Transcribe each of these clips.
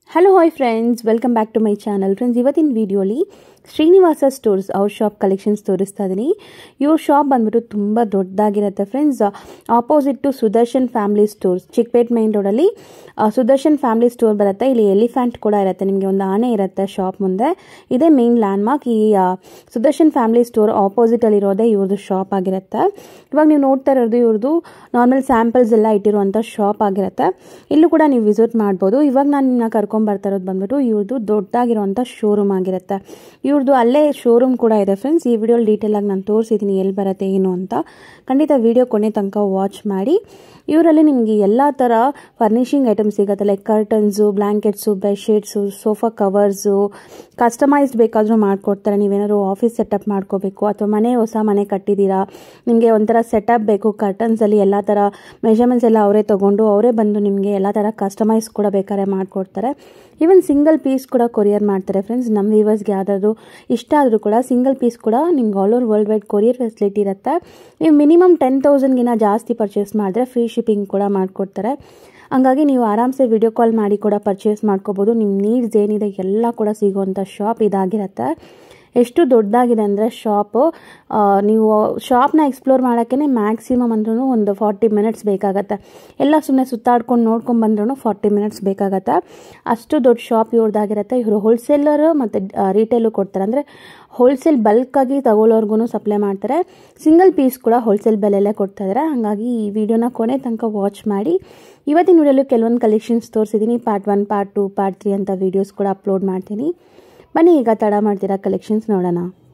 Hello hi friends welcome back to my channel friends ಇವತ್ತಿನ ವಿಡಿಯೋಲಿ Srinivasa stores ಅವ್ರ shop collections ತೋರಿಸ್ತಾ ಇದ್ದೀನಿ ಇವ್ರ ಶಾಪ್ ಬಂದ್ಬಿಟ್ಟು ತುಂಬ ದೊಡ್ಡದಾಗಿರುತ್ತೆ friends opposite to Sudarshan family stores Chickpet main ರೋಡಲ್ಲಿ ಸುದರ್ಶನ್ ಫ್ಯಾಮಿಲಿ ಸ್ಟೋರ್ ಬರುತ್ತೆ ಇಲ್ಲಿ ಎಲಿಫೆಂಟ್ ಕೂಡ ಇರುತ್ತೆ ನಿಮಗೆ ಒಂದು ಆನೆ ಇರುತ್ತೆ ಶಾಪ್ ಮುಂದೆ ಇದೇ ಮೇನ್ ಲ್ಯಾಂಡ್ಮಾರ್ಕ್ ಈ ಆ, ಸುದರ್ಶನ್ ಫ್ಯಾಮಿಲಿ ಸ್ಟೋರ್ ಆಪೋಸಿಟಲ್ಲಿ ಇರೋದೇ ಇವ್ರದ್ದು ಶಾಪ್ ಆಗಿರುತ್ತೆ ಇವಾಗ ನೀವು ನೋಡ್ತಾ ಇರೋದು ಇವ್ರದ್ದು ನಾರ್ಮಲ್ ಸ್ಯಾಂಪಲ್ಸ್ ಎಲ್ಲ ಇಟ್ಟಿರುವಂಥ ಶಾಪ್ ಆಗಿರುತ್ತೆ ಇಲ್ಲೂ ಕೂಡ ನೀವು ವಿಸಿಟ್ ಮಾಡ್ಬೋದು ಇವಾಗ ನಾನು ನಿಮ್ಮನ್ನ ಕರ್ಕೊಂಡ್ ಬರ್ತಾ ಇರೋದು ಬಂದ್ಬಿಟ್ಟು ಇವ್ರದ್ದು ದೊಡ್ಡದಾಗಿರುವಂಥ ಶೋರೂಮ್ ಆಗಿರುತ್ತೆ ಇವ್ರದ್ದು ಅಲ್ಲೇ ಶೋರೂಮ್ ಕೂಡ ಇದೆ ಫ್ರೆಂಡ್ಸ್ ಈ ವಿಡಿಯೋ ಡೀಟೇಲ್ ಆಗಿ ನಾನು ತೋರಿಸಿದ್ದೀನಿ ಎಲ್ಲಿ ಬರುತ್ತೆ ಏನು ಅಂತ ಖಂಡಿತ ವಿಡಿಯೋ ಕೊನೆ ತನಕ ವಾಚ್ ಮಾಡಿ ಇವರಲ್ಲಿ ನಿಮಗೆ ಎಲ್ಲ ಥರ ಫರ್ನಿಷಿಂಗ್ ಐಟಮ್ಸ್ ಸಿಗುತ್ತೆ like curtains blankets bedsheets sofa covers customised ಬೇಕಾದರೂ ಮಾಡಿಕೊಡ್ತಾರೆ ನೀವೇನಾದ್ರು ಆಫೀಸ್ ಸೆಟಪ್ ಮಾಡ್ಕೋಬೇಕು ಅಥವಾ ಮನೆ ಹೊಸ ಮನೆ ಕಟ್ಟಿದ್ದೀರಾ ನಿಮಗೆ ಒಂಥರ ಸೆಟಪ್ ಬೇಕು ಕರ್ಟನ್ಸಲ್ಲಿ ಎಲ್ಲ ಥರ ಮೆಷರ್ಮೆಂಟ್ಸ್ ಎಲ್ಲ ಅವರೇ ತೊಗೊಂಡು ಅವರೇ ಬಂದು ನಿಮಗೆ ಎಲ್ಲ ಥರ ಕಸ್ಟಮೈಸ್ ಕೂಡ ಬೇಕಾದ್ರೆ ಮಾಡಿಕೊಡ್ತಾರೆ ಈವನ್ ಸಿಂಗಲ್ ಪೀಸ್ ಕೂಡ ಕೊರಿಯರ್ ಮಾಡ್ತಾರೆ ಫ್ರೆಂಡ್ಸ್ ನಮ್ಮ ವ್ಯೂವರ್ಸ್ಗೆ ಯಾವುದಾದ್ರು ಇಷ್ಟ ಆದರೂ ಕೂಡ ಸಿಂಗಲ್ ಪೀಸ್ ಕೂಡ ನಿಮ್ಗೆ all over world wide courier facility ಇರುತ್ತೆ ನೀವು ಮಿನಿಮಮ್ ಟೆನ್ ತೌಸಂಡ್ಗಿನ ಜಾಸ್ತಿ ಪರ್ಚೇಸ್ ಮಾಡಿದ್ರೆ ಫ್ರೀ ಶಿಪ್ಪಿಂಗ್ ಕೂಡ ಮಾಡಿಕೊಡ್ತಾರೆ ಹಂಗಾಗಿ ನೀವು ಆರಾಮ್ಸೆ ವಿಡಿಯೋ ಕಾಲ್ ಮಾಡಿ ಕೂಡ ಪರ್ಚೇಸ್ ಮಾಡ್ಕೋಬೋದು ನಿಮ್ಮ ನೀಡ್ಸ್ ಏನಿದೆ ಎಲ್ಲ ಕೂಡ ಸಿಗುವಂಥ ಶಾಪ್ ಇದಾಗಿರುತ್ತೆ ಎಷ್ಟು ದೊಡ್ಡದಾಗಿದೆ ಅಂದರೆ ಶಾಪು ನೀವು ಶಾಪ್ನ ಎಕ್ಸ್ಪ್ಲೋರ್ ಮಾಡೋಕ್ಕೆ ಮ್ಯಾಕ್ಸಿಮಮ್ ಅಂದ್ರೂ ಒಂದು ಫಾರ್ಟಿ ಮಿನಿಟ್ಸ್ ಬೇಕಾಗತ್ತೆ ಎಲ್ಲ ಸುಮ್ಮನೆ ಸುತ್ತಾಡ್ಕೊಂಡು ನೋಡ್ಕೊಂಡು ಬಂದ್ರೂ ಫಾರ್ಟಿ ಮಿನಿಟ್ಸ್ ಬೇಕಾಗತ್ತೆ ಅಷ್ಟು ದೊಡ್ಡ ಶಾಪ್ ಇವ್ರದ್ದಾಗಿರುತ್ತೆ ಇವರು ಹೋಲ್ಸೇಲರ್ ಮತ್ತು ರಿಟೇಲು ಕೊಡ್ತಾರೆ ಅಂದರೆ ಹೋಲ್ಸೇಲ್ ಬಲ್ಕಾಗಿ ತಗೊಳ್ಳೋರ್ಗು ಸಪ್ಲೈ ಮಾಡ್ತಾರೆ ಸಿಂಗಲ್ ಪೀಸ್ ಕೂಡ ಹೋಲ್ಸೇಲ್ ಬೆಲೆಯಲ್ಲೇ ಕೊಡ್ತಾ ಇದ್ದಾರೆ ಹಾಗಾಗಿ ಈ ವಿಡಿಯೋನ ಕೊನೆ ತನಕ ವಾಚ್ ಮಾಡಿ ಇವತ್ತಿನ ವಿಡಿಯೋಲಿ ಕೆಲವೊಂದು ಕಲೆಕ್ಷನ್ಸ್ ತೋರಿಸಿದ್ದೀನಿ part one part two part three ಅಂತ ವೀಡಿಯೋಸ್ ಕೂಡ ಅಪ್ಲೋಡ್ ಮಾಡ್ತೀನಿ ಬನ್ನಿ ಈಗ ತಡ ಮಾಡ್ತೀರಾ ಕಲೆಕ್ಷನ್ಸ್ ನೋಡೋಣ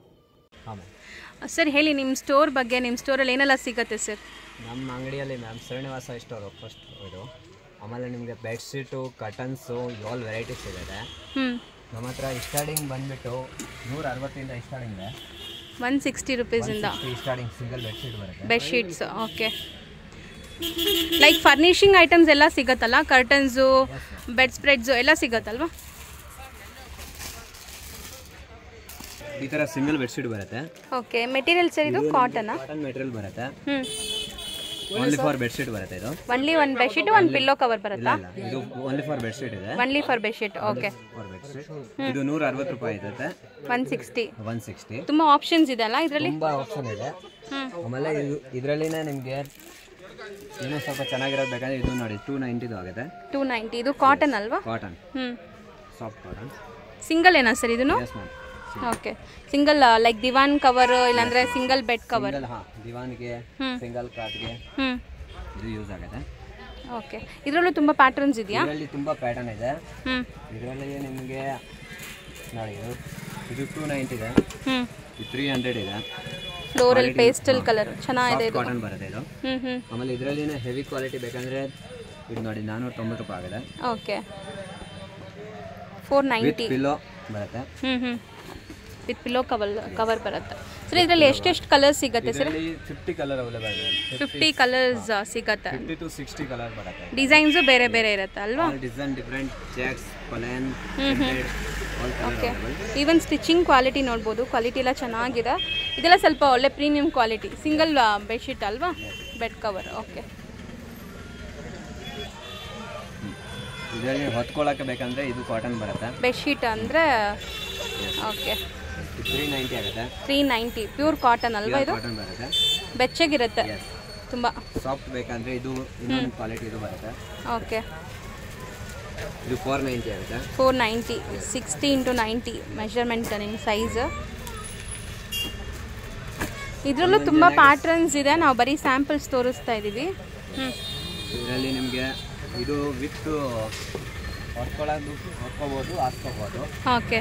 ಹಾಂ ಮ್ಯಾಮ್ ಸರ್ ಹೇಳಿ ನಿಮ್ಮ ಸ್ಟೋರ್ ಬಗ್ಗೆ ನಿಮ್ಮ ಸ್ಟೋರಲ್ಲಿ ಏನೆಲ್ಲ ಸಿಗುತ್ತೆ ಸರ್ ನಮ್ಮ ಅಂಗಡಿಯಲ್ಲಿ ಮ್ಯಾಮ್ ಶ್ರೀನಿವಾಸ ಸ್ಟೋರು ಫಸ್ಟ್ ಇದು ಆಮೇಲೆ ನಿಮಗೆ ಬೆಡ್ಶೀಟು ಕಟನ್ಸು ಆಲ್ ವೆರೈಟೀಸ್ ಸಿಗುತ್ತೆ ಹ್ಞೂ ನಮ್ಮ ಹತ್ರ ಸ್ಟಾರ್ಟಿಂಗ್ ಬಂದುಬಿಟ್ಟು ನೂರ ಅರವತ್ತಿಂದ ಸ್ಟಾರ್ಟಿಂಗ್ ಇದೆ ಒನ್ ಸಿಕ್ಸ್ಟಿ ರುಪೀಸಿಂದ ಸ್ಟಾರ್ಟಿಂಗ್ ಸಿಂಗಲ್ ಬೆಡ್ಶೀಟ್ ಬರುತ್ತೆ bedsheets okay like furnishing items ಎಲ್ಲ ಸಿಗತ್ತಲ್ಲ ಕರ್ಟನ್ಸು ಬೆಡ್ ಸ್ಪ್ರೆಡ್ಸು ಎಲ್ಲ ಸಿಗತ್ತಲ್ವಾ ಈ ಥರ ಸಿಂಗಲ್ ಬೆಡ್ಶೀಟ್ ಬರುತ್ತೆ ಓಕೆ ಮೆಟೀರಿಯಲ್ ಸರ್ ಇದು ಕಾಟನಾ ಕಾಟನ್ ಮೆಟೀರಿಯಲ್ ಬರುತ್ತೆ ಹ್ಞೂ ಓನ್ಲಿ ಫಾರ್ ಬೆಡ್ಶೀಟ್ ಬರುತ್ತೆ ಇದು ಒನ್ಲಿ ಒಂದು ಬೆಡ್ಶೀಟ್ ಒಂದು ಪಿಲ್ಲೋ ಕವರ್ ಬರುತ್ತಾ ಇಲ್ಲ ಇದು ಓನ್ಲಿ ಫಾರ್ ಬೆಡ್ಶೀಟ್ ಇದೆ only for bedsheet okay for bedsheet ಇದು ನೂರ ಅರವತ್ತು ರೂಪಾಯಿ ಇರುತ್ತೆ ಒನ್ ಸಿಕ್ಸ್ಟಿ ಒನ್ ಸಿಕ್ಸ್ಟಿ ತುಂಬ ಆಪ್ಷನ್ಸ್ ಇದೆ ಅಲ್ಲ ಇದರಲ್ಲಿ ತುಂಬ ಆಪ್ಷನ್ ಇದೆ ಆಮೇಲೆ ಇದು ಇದರಲ್ಲಿನೇ ನಿಮಗೆ ಇನ್ನೂ ಸ್ವಲ್ಪ ಚೆನ್ನಾಗಿರೋದು ಬೇಕಂದ್ರೆ ಇದು ನೋಡಿ ಟೂ ನೈಂಟಿದು ಆಗುತ್ತೆ ಟೂ ನೈಂಟಿ ಇದು ಕಾಟನ್ ಅಲ್ವಾ ಕಾಟನ್ ಹ್ಞೂ ಸಾಫ್ಟ್ ಕಾಟನ್ ಸಿಂಗಲ್ ಏನಾ ಸರ್ ಇದನ್ನು yes ma'am okay single like divan cover ಇಲ್ಲಾಂದ್ರೆ ಸಿಂಗಲ್ ಬೆಡ್ ಕವರ್ ಸಿಂಗಲ್ ಹಾಂ ದಿವಾನ್ಗೆ ಸಿಂಗಲ್ ಕಾಟ್ಗೆ ಹ್ಞೂ ಇದು ಯೂಸ್ ಆಗುತ್ತೆ ಓಕೆ ಇದರಲ್ಲೂ ತುಂಬ ಪ್ಯಾಟರ್ನ್ಸ್ ಇದೆಯಾ ಇದರಲ್ಲಿ ತುಂಬ ಪ್ಯಾಟರ್ನ್ ಇದೆ ಹ್ಞೂ ಇದರಲ್ಲಿ ನಿಮಗೆ ನೋಡಿ ಇದು ಇದು ಟೂ ನೈಂಟಿ ಇದೆ ಹ್ಞೂ ಇದು ತ್ರೀ ಹಂಡ್ರೆಡ್ ಇದೆ ಫ್ಲೋರಲ್ ಪೇಸ್ಟಲ್ ಕಲರ್ ಚೆನ್ನಾಗಿದೆ ಇದು ಕಾಟನ್ ಬರುತ್ತೆ ಇದು ಹ್ಞೂ ಹ್ಞೂ ಆಮೇಲೆ ಇದರಲ್ಲಿನೇ ಹೆವಿ ಕ್ವಾಲಿಟಿ ಬೇಕಂದ್ರೆ ಇದು ನೋಡಿ ನಾನ್ನೂರ ತೊಂಬತ್ತು ರೂಪಾಯಿ ಆಗಿದೆ okay four with ninety pillow ಬರುತ್ತೆ ಹ್ಞೂ ಹ್ಞೂ ವಿತ್ ಪಿಲೋ ಕವರ್ ಕವರ್ ಬರುತ್ತೆ ಸರ್ ಇದರಲ್ಲಿ ಎಷ್ಟೆಷ್ಟು ಕಲರ್ಸ್ ಸಿಗುತ್ತೆ ಸರ್ ಇದರಲ್ಲಿ ಫಿಫ್ಟಿ ಕಲರ್ ಅವೈಲೇಬಲ್ ಇದೆ ಫಿಫ್ಟಿ ಕಲರ್ಸ್ ಸಿಗತ್ತೆ ಫಿಫ್ಟಿ ಟು ಸಿಕ್ಸ್ಟಿ ಕಲರ್ ಬರುತ್ತೆ ಡಿಸೈನ್ಸು ಬೇರೆ ಬೇರೆ ಇರುತ್ತೆ ಅಲ್ವಾ all design different checks plain all okay colour even stitching quality ನೋಡ್ಬೋದು ಕ್ವಾಲಿಟಿ ಎಲ್ಲ ಚೆನ್ನಾಗಿದೆ ಇದೆಲ್ಲ ಸ್ವಲ್ಪ ಒಳ್ಳೆ ಪ್ರೀಮಿಯಂ ಕ್ವಾಲಿಟಿ ಸಿಂಗಲ್ ಬೆಡ್ಶೀಟ್ ಅಲ್ವಾ ಬೆಡ್ ಕವರ್ ಓಕೆ ಇದರಲ್ಲಿ ಹೊತ್ಕೊಳ್ಳೋಕೆ ಬೇಕಂದ್ರೆ ಇದು ಕಾಟನ್ ಬರುತ್ತೆ ಬೆಡ್ಶೀಟ್ ಅಂದರೆ ಓಕೆ ತ್ರೀ ನೈಂಟಿ ಆಗುತ್ತೆ ತ್ರೀ ನೈಂಟಿ ಪ್ಯೂರ್ ಕಾಟನ್ ಅಲ್ವಾ ಇದು ಕಾಟನ್ ಬರುತ್ತೆ ಬೆಚ್ಚಗಿರುತ್ತೆ ತುಂಬ ಸಾಫ್ಟ್ ಬೇಕಂದ್ರೆ ಇದು ಇನ್ನೊಂದು ಕ್ವಾಲಿಟಿ ಇದು ಬರುತ್ತೆ ಓಕೆ ಇದು ಫೋರ್ ನೈಂಟಿ ಆಗುತ್ತೆ four ninety sixty into ninety measurement ನಿಮ್ಮ ಸೈಜ್ ಇದರಲ್ಲೂ ತುಂಬ ಪ್ಯಾಟ್ರನ್ಸ್ ಇದೆ ನಾವು ಬರೀ ಸ್ಯಾಂಪಲ್ಸ್ ತೋರಿಸ್ತಾ ಇದ್ದೀವಿ ಹ್ಞೂ ಇದರಲ್ಲಿ ನಿಮಗೆ ಇದು ವಿತ್ ಹೊತ್ಕೊಳ್ಳೋದು ಹೊತ್ಕೋಬೋದು ಹಾಕ್ಕೋಬೋದು ಓಕೆ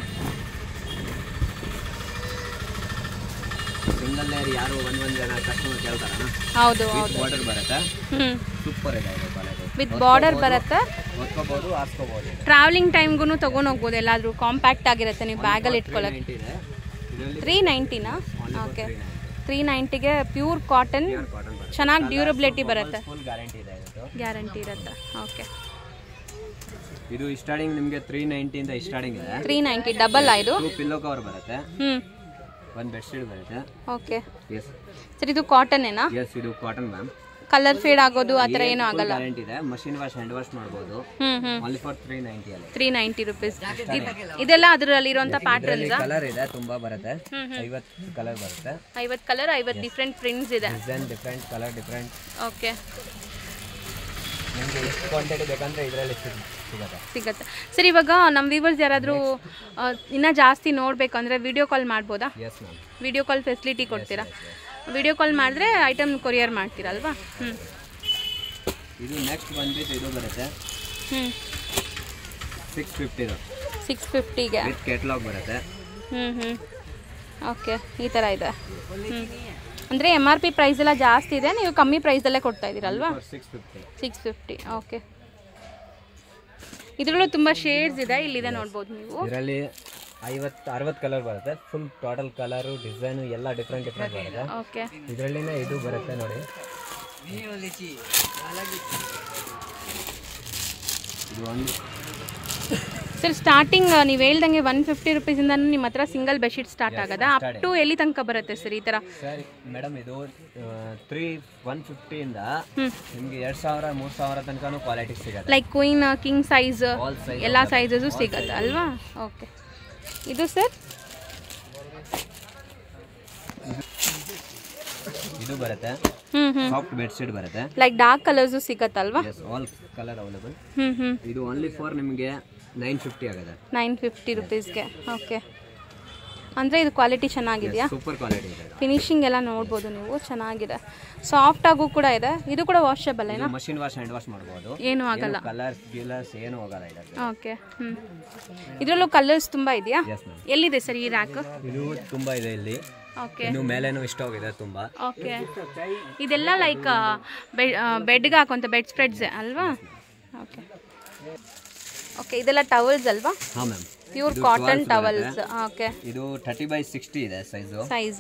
ಸಿಂಗಲ್ ಲೇಯರ್ ಯಾರು ಒಂದ್ ಒಂದ್ ಜನ ಕಸ್ಟಮರ್ ಕೇಳ್ತಾರಣ ಹೌದು ವಿತ್ ಹೌದು ಬಾರ್ಡರ್ ಬರುತ್ತೆ ಹ್ಞೂ ಸೂಪರ್ ಇದೆ ಇದು ಕ್ವಾಲಿಟಿ ವಿತ್ ಬಾರ್ಡರ್ ಬರುತ್ತೆ ಹೊತ್ಕೋಬೋದು ಹಾಕ್ಕೋಬೋದು ಟ್ರಾವೆಲಿಂಗ್ ಟೈಮ್ಗೂ ತೊಗೊಂಡು ಹೋಗ್ಬೋದು ಎಲ್ಲಾದರೂ ಕಾಂಪ್ಯಾಕ್ಟ್ ಆಗಿರುತ್ತೆ ನೀವು ಬ್ಯಾಗಲ್ಲಿ ಇಟ್ಕೊಳ್ಳೋಕೆ ನೈಂಟಿ ಇದೆ ಇದರಲ್ಲಿ ತ್ರೀ ನೈಂಟಿನಾ ಓಕೆ ತ್ರೀ ನೈಂಟಿಗೆ ಪ್ಯೂರ್ ಕಾಟನ್ ಕಾಟನ್ ಬರುತ್ತೆ ಚೆನ್ನಾಗಿ ಡ್ಯೂರಬಿಲಿಟಿ ಬರುತ್ತೆ ಫುಲ್ ಗ್ಯಾರಂಟಿ ಇದೆ ಇದು ಗ್ಯಾರಂಟಿ ಇರುತ್ತೆ ಓಕೆ ಇದು ಸ್ಟಾರ್ಟಿಂಗ್ ನಿಮಗೆ ತ್ರೀ ನೈಂಟಿಯಿಂದ ಸ್ಟಾರ್ಟಿಂಗ್ ಇದೆ ತ್ರೀ ನೈಂಟಿ ಡಬಲ್ ಇದು ಟೂ ಪಿಲ್ಲೋ ಕವರ್ ಬರುತ್ತೆ ಹ್ಞೂ ಒಂದು ಬೆಡ್ಶೀಟ್ ಬರುತ್ತೆ ಓಕೆ ಎಸ್ ಸರ್ ಇದು ಕಾಟನ್ನೇನಾ ಎಸ್ ಇದು ಕಾಟನ್ ಮ್ಯಾಮ್ ಕಲರ್ ಫೇಡ್ ಆಗೋದು ಆ ಥರ ಏನೂ ಆಗಲ್ಲ ಗ್ಯಾರಂಟಿ ಇದೆ ಮಷಿನ್ ವಾಶ್ ಹ್ಯಾಂಡ್ ವಾಶ್ ಮಾಡ್ಬೋದು ಹ್ಞೂ ಹ್ಞೂ ಓನ್ಲಿ ಫಾರ್ ತ್ರೀ ನೈಂಟಿ ಅಲ್ಲಿ ತ್ರೀ ನೈಂಟಿ ರುಪೀಸ್ ಇದೆಲ್ಲ ಅದರಲ್ಲಿ ಇರುವಂಥ ಪ್ಯಾಟ್ರನ್ಸ್ ಕಲರ್ ಇದೆ ತುಂಬಾ ಬರುತ್ತೆ ಐವತ್ತು ಕಲರ್ ಬರುತ್ತೆ ಐವತ್ತು ಕಲರ್ ಐವತ್ತು ಡಿಫ್ರೆಂಟ್ ಪ್ರಿಂಟ್ಸ್ ಇದೆ design different colour different okay ನಿಮಗೆ ಎಷ್ಟು ಕ್ವಾಂಟಿಟಿ ಬೇಕಂದ್ರೆ ಇದರಲ್ಲಿ ಸಿಗುತ್ತೆ ಸಿಗತ್ತೆ ಸರ್ ಇವಾಗ ನಮ್ಮ ವ್ಯೂವರ್ಸ್ ಯಾರಾದರೂ ಇನ್ನೂ ಜಾಸ್ತಿ ನೋಡಬೇಕು ಅಂದರೆ ವಿಡಿಯೋ ಕಾಲ್ ಮಾಡ್ಬೋದಾ yes ma'am video call facility ಕೊಡ್ತೀರಾ ವಿಡಿಯೋ ಕಾಲ್ ಮಾಡಿದ್ರೆ ಐಟಮ್ ಕೊರಿಯರ್ ಮಾಡ್ತೀರಲ್ವಾ ಹ್ಞೂ ಇದು ನೆಕ್ಸ್ಟ್ ಬಂದ್ಬಿಟ್ಟು ಇದು ಬರುತ್ತೆ ಹ್ಞೂ ಸಿಕ್ಸ್ ಫಿಫ್ಟಿದು ಸಿಕ್ಸ್ ಫಿಫ್ಟಿಗೆ ವಿತ್ ಕೆಟ್ಲಾಗ್ ಬರುತ್ತೆ ಹ್ಞೂ ಹ್ಞೂ ಓಕೆ ಈ ಥರ ಇದೆ ಹ್ಞೂ ಅಂದರೆ ಎಮ್ ಆರ್ ಪಿ ಪ್ರೈಸ್ ಎಲ್ಲ ಜಾಸ್ತಿ ಇದೆ ನೀವು ಕಮ್ಮಿ ಪ್ರೈಸಲ್ಲೇ ಕೊಡ್ತಾ ಇದ್ದೀರಲ್ವಾ six fifty six fifty okay ಇದರಲ್ಲೂ ತುಂಬ ಶೇಡ್ಸ್ ಇದೆ ಇಲ್ಲಿದೆ ನೋಡ್ಬೋದು ನೀವು ಇದರಲ್ಲಿ ಐವತ್ತು ಅರವತ್ತು ಕಲರ್ ಬರುತ್ತೆ ಫುಲ್ ಟೋಟಲ್ ಕಲರು ಡಿಸೈನು ಎಲ್ಲ ಡಿಫ್ರೆಂಟ್ ಡಿಫ್ರೆಂಟ್ ಬರುತ್ತೆ ಓಕೆ ಇದರಲ್ಲಿನೇ ಇದು ಬರುತ್ತೆ ನೋಡಿ ಇದು ಒಂದು ಸರ್ ಸ್ಟಾರ್ಟಿಂಗ್ ನೀವು ಹೇಳ್ದಂಗೆ ಒನ್ ಫಿಫ್ಟಿ ರುಪೀಸಿಂದ ನಿಮ್ಮ ಹತ್ರ ಸಿಂಗಲ್ ಬೆಡ್ಶೀಟ್ ಸ್ಟಾರ್ಟ್ ಆಗೋದಾ ಅಪ್ ಟು ಎಲ್ಲಿ ತನಕ ಬರುತ್ತೆ ಸರ್ ಈ ಥರ ಸರ್ ಮೇಡಮ್ ಇದು ತ್ರೀ ಒನ್ ಫಿಫ್ಟಿಯಿಂದ ಹ್ಮ್. ನಿಮಗೆ ಎರಡು ಸಾವಿರ ಮೂರು ಸಾವಿರ ತನಕನೂ ಕ್ವಾಲಿಟಿ ಸಿಗುತ್ತೆ like queen king size all size ಎಲ್ಲ ಸೈಜಸ್ಸು ಸಿಗುತ್ತೆ ಅಲ್ವಾ ಓಕೆ ಇದು ಸರ್ ಇದು ಬರುತ್ತೆ ಹ್ಞೂ ಹ್ಞೂ ಸಾಫ್ಟ್ ಬೆಡ್ಶೀಟ್ ಬರುತ್ತೆ ಲೈಕ್ ಡಾರ್ಕ್ ಕಲರ್ಸು ಸಿಗತ್ತಲ್ವಾ ಎಸ್ ಆಲ್ ಕಲರ್ ಅವೈಲೇಬಲ್ ಹ್ಞೂ ಹ್ಞೂ ಇದು ಓನ್ಲಿ ಫಾರ್ ನಿಮಗೆ ನೈನ್ ಫಿಫ್ಟಿ ಆಗುತ್ತೆ ನೈನ್ ಫಿಫ್ಟಿ ರುಪೀಸ್ಗೆ ಓಕೆ ಅಂದರೆ ಇದು ಕ್ವಾಲಿಟಿ ಚೆನ್ನಾಗಿದೆಯಾ ಸೂಪರ್ ಕ್ವಾಲಿಟಿ ಇದೆ ಫಿನಿಶಿಂಗ್ ಎಲ್ಲ ನೋಡ್ಬೋದು ನೀವು ಚೆನ್ನಾಗಿದೆ ಸಾಫ್ಟ್ ಆಗು ಕೂಡ ಇದೆ ಇದು ಕೂಡ ವಾಷಬಲ್ ಏನಾ ಮಷಿನ್ ವಾಶ್ ಹ್ಯಾಂಡ್ ವಾಶ್ ಮಾಡ್ಬೋದು ಏನೂ ಆಗಲ್ಲ ಕಲರ್ಸ್ ಗಿಲರ್ಸ್ ಏನು ಹೋಗಲ್ಲ ಇದರಲ್ಲಿ ಓಕೆ ಹ್ಞೂ ಇದರಲ್ಲೂ ಕಲರ್ಸ್ ತುಂಬ ಇದೆಯಾ ಎಸ್ ಮ್ಯಾಮ್ ಎಲ್ಲಿದೆ ಸರ್ ಈ ರ್ಯಾಕ್ ಇದು ತುಂಬಾ ಇದೆ ಇಲ್ಲಿ ಓಕೆ ಇನ್ನು ಮೇಲೇನು ಇಷ್ಟ ಹೋಗಿದೆ ತುಂಬಾ ಓಕೆ ಇದೆಲ್ಲ ಲೈಕ್ ಬೆಡ್ಗೆ ಹಾಕೋಂಥ ಬೆಡ್ ಸ್ಪ್ರೆಡ್ಸ್ ಅಲ್ವಾ ಓಕೆ ಓಕೆ ಇದೆಲ್ಲ ಟವಲ್ಸ್ ಅಲ್ವಾ ಹಾಂ ma'am pure cotton towels okay ಇದು ಥರ್ಟಿ ಬೈ ಸಿಕ್ಸ್ಟಿ ಇದೆ size size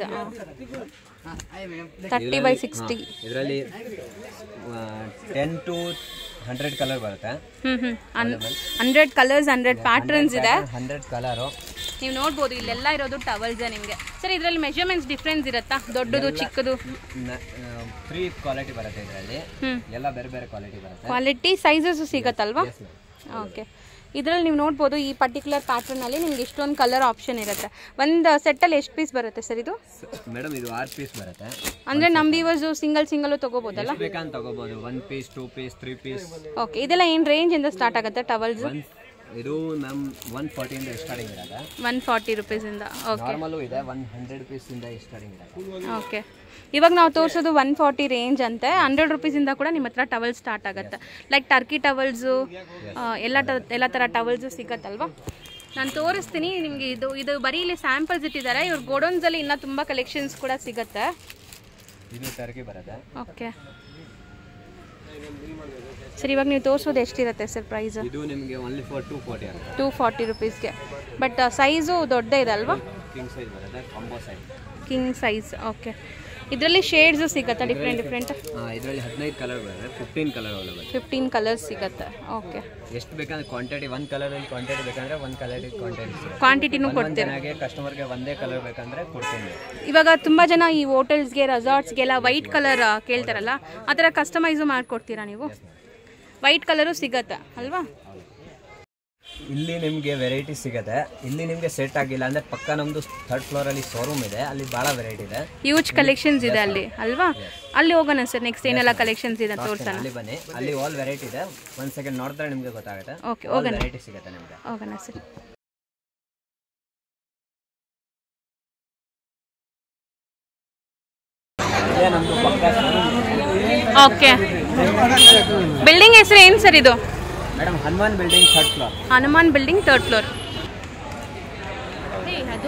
thirty by sixty ಇದರಲ್ಲಿ ಟೆನ್ ಟು ಹಂಡ್ರೆಡ್ ಕಲರ್ ಬರುತ್ತೆ ಹ್ಞೂ ಹ್ಞೂ ಹಂಡ್ರೆಡ್ ಕಲರ್ಸ್ ಹಂಡ್ರೆಡ್ ಪ್ಯಾಟ್ರನ್ಸ್ ಇದೆ ಹಂಡ್ರೆಡ್ ಕಲರು ನೀವು ನೋಡ್ಬೋದು ಇಲ್ಲೆಲ್ಲ ಇರೋದು ಟವಲ್ಸ್ ನಿಮಗೆ ಸರ್ ಇದರಲ್ಲಿ ಮೆಜರ್ಮೆಂಟ್ಸ್ ಡಿಫ್ರೆನ್ಸ್ ಇರುತ್ತಾ ದೊಡ್ಡದು ಚಿಕ್ಕದು ತ್ರೀ ಕ್ವಾಲಿಟಿ ಬರುತ್ತೆ ಇದರಲ್ಲಿ ಹ್ಮ್. ಎಲ್ಲ ಬೇರೆ ಬೇರೆ ಕ್ವಾಲಿಟಿ ಬರುತ್ತೆ ಕ್ವಾಲಿಟಿ ಸೈಜಸ್ ಸಿಗತ್ತಲ್ವಾ ಓಕೆ ಇದರಲ್ಲಿ ನೀವು ನೋಡ್ಬೋದು ಈ ಪರ್ಟಿಕ್ಯುಲರ್ ಪ್ಯಾಟ್ರನಲ್ಲಿ ನಿಮ್ಗೆ ಇಷ್ಟೊಂದು ಕಲರ್ ಆಪ್ಷನ್ ಇರುತ್ತೆ ಒಂದು ಸೆಟ್ಟಲ್ಲಿ ಎಷ್ಟು ಪೀಸ್ ಬರುತ್ತೆ ಸರ್ ಇದು ಮೇಡಮ್ ಇದು ಆರು ಪೀಸ್ ಬರುತ್ತೆ ಅಂದರೆ ನಮ್ಮ ವ್ಯೂವರ್ಸು ಸಿಂಗಲ್ ಸಿಂಗಲು ತೊಗೋಬೋದಲ್ಲ ಎಷ್ಟು ಬೇಕಂತ ತಗೋಬಹುದು one piece two piece three piece okay ಇದೆಲ್ಲ ಏನು ರೇಂಜಿಂದ ಸ್ಟಾರ್ಟ್ ಆಗುತ್ತೆ ಟವಲ್ಸ್ ಒನ್ ಇದು ಮ್ಯಾಮ್ ಒನ್ ಫಾರ್ಟಿಯಿಂದ ಸ್ಟಾರ್ಟಿಂಗ್ ಇರುತ್ತೆ ಒನ್ ಫಾರ್ಟಿ ರುಪೀಸಿಂದ ಓಕೆ ನಾರ್ಮಲು ಇದೆ ಒನ್ ಹಂಡ್ರೆಡ್ ಪೀಸಿಂದ ಸ್ಟಾರ್ಟಿಂಗ್ ಇರುತ್ತೆ ಓಕೆ ಇವಾಗ ನಾವು ತೋರಿಸೋದು ಒನ್ ಫಾರ್ಟಿ ರೇಂಜ್ ಅಂತೆ ಹಂಡ್ರೆಡ್ ರುಪೀಸಿಂದ ಕೂಡ ನಿಮ್ಮ ಹತ್ರ ಟವಲ್ ಸ್ಟಾರ್ಟ್ ಆಗುತ್ತೆ ಲೈಕ್ ಟರ್ಕಿ ಟವಲ್ಸು ಎಲ್ಲ ಟ ಎಲ್ಲ ಥರ ಟವಲ್ಸು ಸಿಗತ್ತಲ್ವಾ ನಾನು ತೋರಿಸ್ತೀನಿ ನಿಮಗೆ ಇದು ಇದು ಬರೀ ಇಲ್ಲಿ ಸ್ಯಾಂಪಲ್ಸ್ ಇಟ್ಟಿದ್ದಾರೆ ಇವ್ರ ಗೋಡೌನ್ಸಲ್ಲಿ ಇನ್ನೂ ತುಂಬ ಕಲೆಕ್ಷನ್ಸ್ ಕೂಡ ಸಿಗುತ್ತೆ ಇದು ಟರ್ಕಿ ಬರುತ್ತೆ ಓಕೆ ಸರ್ ಇವಾಗ ನೀವು ತೋರಿಸೋದು ಎಷ್ಟಿರುತ್ತೆ ಸರ್ ಪ್ರೈಸ್ ಇದು ನಿಮಗೆ ಓನ್ಲಿ ಫಾರ್ ಟೂ ಫಾರ್ಟಿ ಆಗುತ್ತೆ ಟೂ ಫಾರ್ಟಿ ರುಪೀಸ್ಗೆ ಬಟ್ ಸೈಜು ದೊಡ್ಡ ಇದೆ ಅಲ್ವಾ ಕಿಂಗ್ ಸೈಜ್ ಬರುತ್ತೆ combo size king size okay ಇದರಲ್ಲಿ ಶೇಡ್ಸು ಸಿಗುತ್ತಾ ಡಿಫ್ರೆಂಟ್ ಡಿಫ್ರೆಂಟ್ ಇದರಲ್ಲಿ ಹದಿನೈದು ಕಲರ್ ಬರುತ್ತೆ fifteen colour available fifteen colours ಸಿಗುತ್ತೆ ಓಕೆ ಎಷ್ಟು ಬೇಕಂದ್ರೆ ಕ್ವಾಂಟಿಟಿ ಒಂದು ಕಲರಲ್ಲಿ ಕ್ವಾಂಟಿಟಿ ಬೇಕಂದ್ರೆ ಒಂದು ಕಲರ್ ಕ್ವಾಂಟಿಟಿ ಸಿಗುತ್ತೆ ಕ್ವಾಂಟಿಟಿನೂ ಒಂದೊಂದು ಕೊಡ್ತೀರಾ ಜನಗೆ ಕಸ್ಟಮರ್ಗೆ ಒಂದೇ ಕಲರ್ ಬೇಕಂದ್ರೆ ಕೊಡ್ತೀನಿ ಇವಾಗ ತುಂಬ ಜನ ಈ ಹೋಟೆಲ್ಸ್ಗೆ ರೆಸಾರ್ಟ್ಸ್ಗೆಲ್ಲ ವೈಟ್ ಕಲರ್ ಕೇಳ್ತಾರಲ್ಲ ಆ ಥರ ಕಸ್ಟಮೈಸು ಮಾಡಿಕೊಡ್ತೀರಾ ನೀವು ವೈಟ್ ಕಲರು ಸಿಗತ್ತೆ ಅಲ್ವಾ ಇಲ್ಲಿ ನಿಮಗೆ ವೆರೈಟಿ ಸಿಗುತ್ತೆ ಇಲ್ಲಿ ನಿಮಗೆ ಸೆಟ್ ಆಗಿಲ್ಲ ಅಂದ್ರೆ ಪಕ್ಕ ನಮ್ದು ಥರ್ಡ್ ಫ್ಲೋರ್ ಅಲ್ಲಿ ಶೋರೂಮ್ ಇದೆ ಅಲ್ಲಿ ಬಹಳ ವೆರೈಟಿ ಇದೆ ಹ್ಯೂಜ್ ಕಲೆಕ್ಷನ್ಸ್ ಇದೆ ಅಲ್ಲಿ ಅಲ್ವಾ ಅಲ್ಲಿ ಹೋಗೋಣ ಸರ್ ನೆಕ್ಸ್ಟ್ ಏನೆಲ್ಲ ಕಲೆಕ್ಷನ್ಸ್ ಇದೆ ತೋರ್ಸೋಣ ಅಲ್ಲಿ ಬನ್ನಿ ಅಲ್ಲಿ ಆಲ್ ವೆರೈಟಿ ಇದೆ ಒಂದ್ ಸೆಕೆಂಡ್ ನೋಡಿದ್ರೆ ನಿಮಗೆ ಗೊತ್ತಾಗುತ್ತೆ ಓಕೆ ಹೋಗೋಣ ವೆರೈಟಿ ಸಿಗುತ್ತೆ ನಿಮಗೆ ಹೋಗೋಣ ಸರ್ ಇದೇ ನಮ್ದು ಪಕ್ಕ ಓಕೆ ಬಿಲ್ಡಿಂಗ್ ಹೆಸರು ಏನು ಸರ್ ಇದು madam Hanuman building third floor Hanuman building third floor ಅದು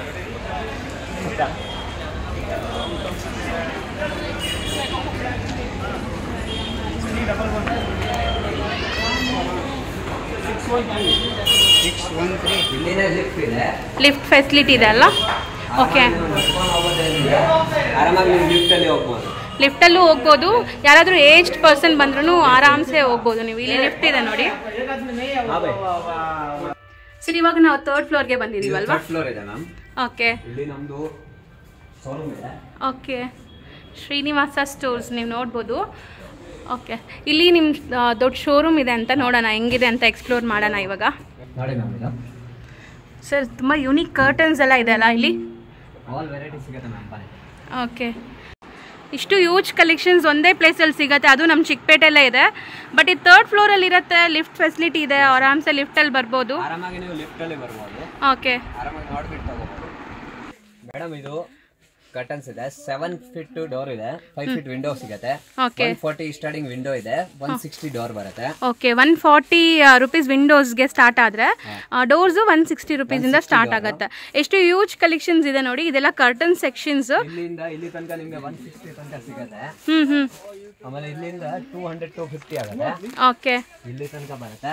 ಇಲ್ಲಿನೇ ಲಿಫ್ಟ್ ಇದೆ ಲಿಫ್ಟ್ ಫೆಸಿಲಿಟಿ ಇದೆ ಅಲ್ಲ ಓಕೆ ನಡ್ಕೊಂಡು ಹೋಗೋದೇನಿದೆ ಆರಾಮಾಗಿ ನೀವು ಲಿಫ್ಟ್ ಅಲ್ಲಿ ಹೋಗ್ಬೋದು ಲಿಫ್ಟಲ್ಲೂ ಹೋಗ್ಬೋದು ಯಾರಾದರೂ ಏಜ್ಡ್ ಪರ್ಸನ್ ಬಂದ್ರೂ ಆರಾಮ್ಸೆ ಹೋಗ್ಬೋದು ನೀವು ಇಲ್ಲಿ ಲಿಫ್ಟ್ ಇದೆ ನೋಡಿ ಹಾ ಬೈ ಸರ್ ಇವಾಗ ನಾವು ಥರ್ಡ್ ಫ್ಲೋರ್ಗೆ ಬಂದಿದ್ದೀವಲ್ವಾ ಥರ್ಡ್ ಫ್ಲೋರ್ ಇದೆ ಮ್ಯಾಮ್ ಓಕೆ ಇಲ್ಲಿ ನಮ್ದು ಶೋರೂಮ್ ಇದೆ ಓಕೆ ಶ್ರೀನಿವಾಸ ಸ್ಟೋರ್ಸ್ ನೀವು ನೋಡ್ಬೋದು ಓಕೆ ಇಲ್ಲಿ ನಿಮ್ಮ ದೊಡ್ಡ ಶೋರೂಮ್ ಇದೆ ಅಂತ ನೋಡೋಣ ಹೆಂಗಿದೆ ಅಂತ ಎಕ್ಸ್ಪ್ಲೋರ್ ಮಾಡೋಣ ಇವಾಗ ನೋಡಿ ಮ್ಯಾಮ್ ಇದು ಸರ್ ತುಂಬ ಯುನೀಕ್ ಕರ್ಟನ್ಸ್ ಎಲ್ಲ ಇದೆ ಅಲ್ಲ ಇಲ್ಲಿ ಆಲ್ ವೆರೈಟಿ ಸಿಗುತ್ತೆ ಮ್ಯಾಮ್ ಬನ್ನಿ ಓಕೆ ಇಷ್ಟು ಯೂಜ್ ಕಲೆಕ್ಷನ್ಸ್ ಒಂದೇ ಪ್ಲೇಸಲ್ಲಿ ಸಿಗುತ್ತೆ ಅದು ನಮ್ಮ ಚಿಕ್ಕಪೇಟೆಲ್ಲೇ ಇದೆ ಬಟ್ ಇದು ತರ್ಡ್ ಫ್ಲೋರಲ್ಲಿ ಇರುತ್ತೆ ಲಿಫ್ಟ್ ಫೆಸಿಲಿಟಿ ಇದೆ ಆರಾಮ್ಸೆ ಲಿಫ್ಟಲ್ಲಿ ಬರ್ಬೋದು ಆರಾಮಾಗಿ ನೀವು ಲಿಫ್ಟಲ್ಲಿ ಬರ್ಬೋದು ಓಕೆ ಆರಾಮಾಗಿ ನೋಡ್ಬಿಟ್ಟು ತಗೋಬೋದು ಮೇಡಮ್ ಇದು ಕರ್ಟನ್ಸ್ ಇದೆ ಸೆವೆನ್ ಫಿಟ್ ಡೋರ್ ಇದೆ ಫೈವ್ ಫಿಟ್ ವಿಂಡೋ ಸಿಗುತ್ತೆ okay one forty starting window ಇದೆ ಒನ್ ಸಿಕ್ಸ್ಟಿ ಡೋರ್ ಬರುತ್ತೆ ಓಕೆ ಒನ್ ಫಾರ್ಟಿ ರುಪೀಸ್ ವಿಂಡೋಸ್ಗೆ ಸ್ಟಾರ್ಟ್ ಆದರೆ ಡೋರ್ಸು ಒನ್ ಸಿಕ್ಸ್ಟಿ ರುಪೀಸಿಂದ ಸ್ಟಾರ್ಟ್ ಆಗುತ್ತೆ ಎಷ್ಟು ಯೂಜ್ ಕಲೆಕ್ಷನ್ಸ್ ಇದೆ ನೋಡಿ ಇದೆಲ್ಲ ಕರ್ಟನ್ ಸೆಕ್ಷನ್ಸ್ ಇಲ್ಲಿಂದ ಇಲ್ಲಿ ತನಕ ನಿಮ್ಗೆ ಒನ್ ಸಿಕ್ಸ್ಟಿ ತನಕ ಸಿಗುತ್ತೆ ಹ್ಞೂ ಹ್ಞೂ ಆಮೇಲೆ ಇಲ್ಲಿಂದ ಟೂ ಹಂಡ್ರೆಡ್ ಟು ಫಿಫ್ಟಿ ಆಗುತ್ತೆ ಓಕೆ ಇಲ್ಲಿ ತನಕ ಬರುತ್ತೆ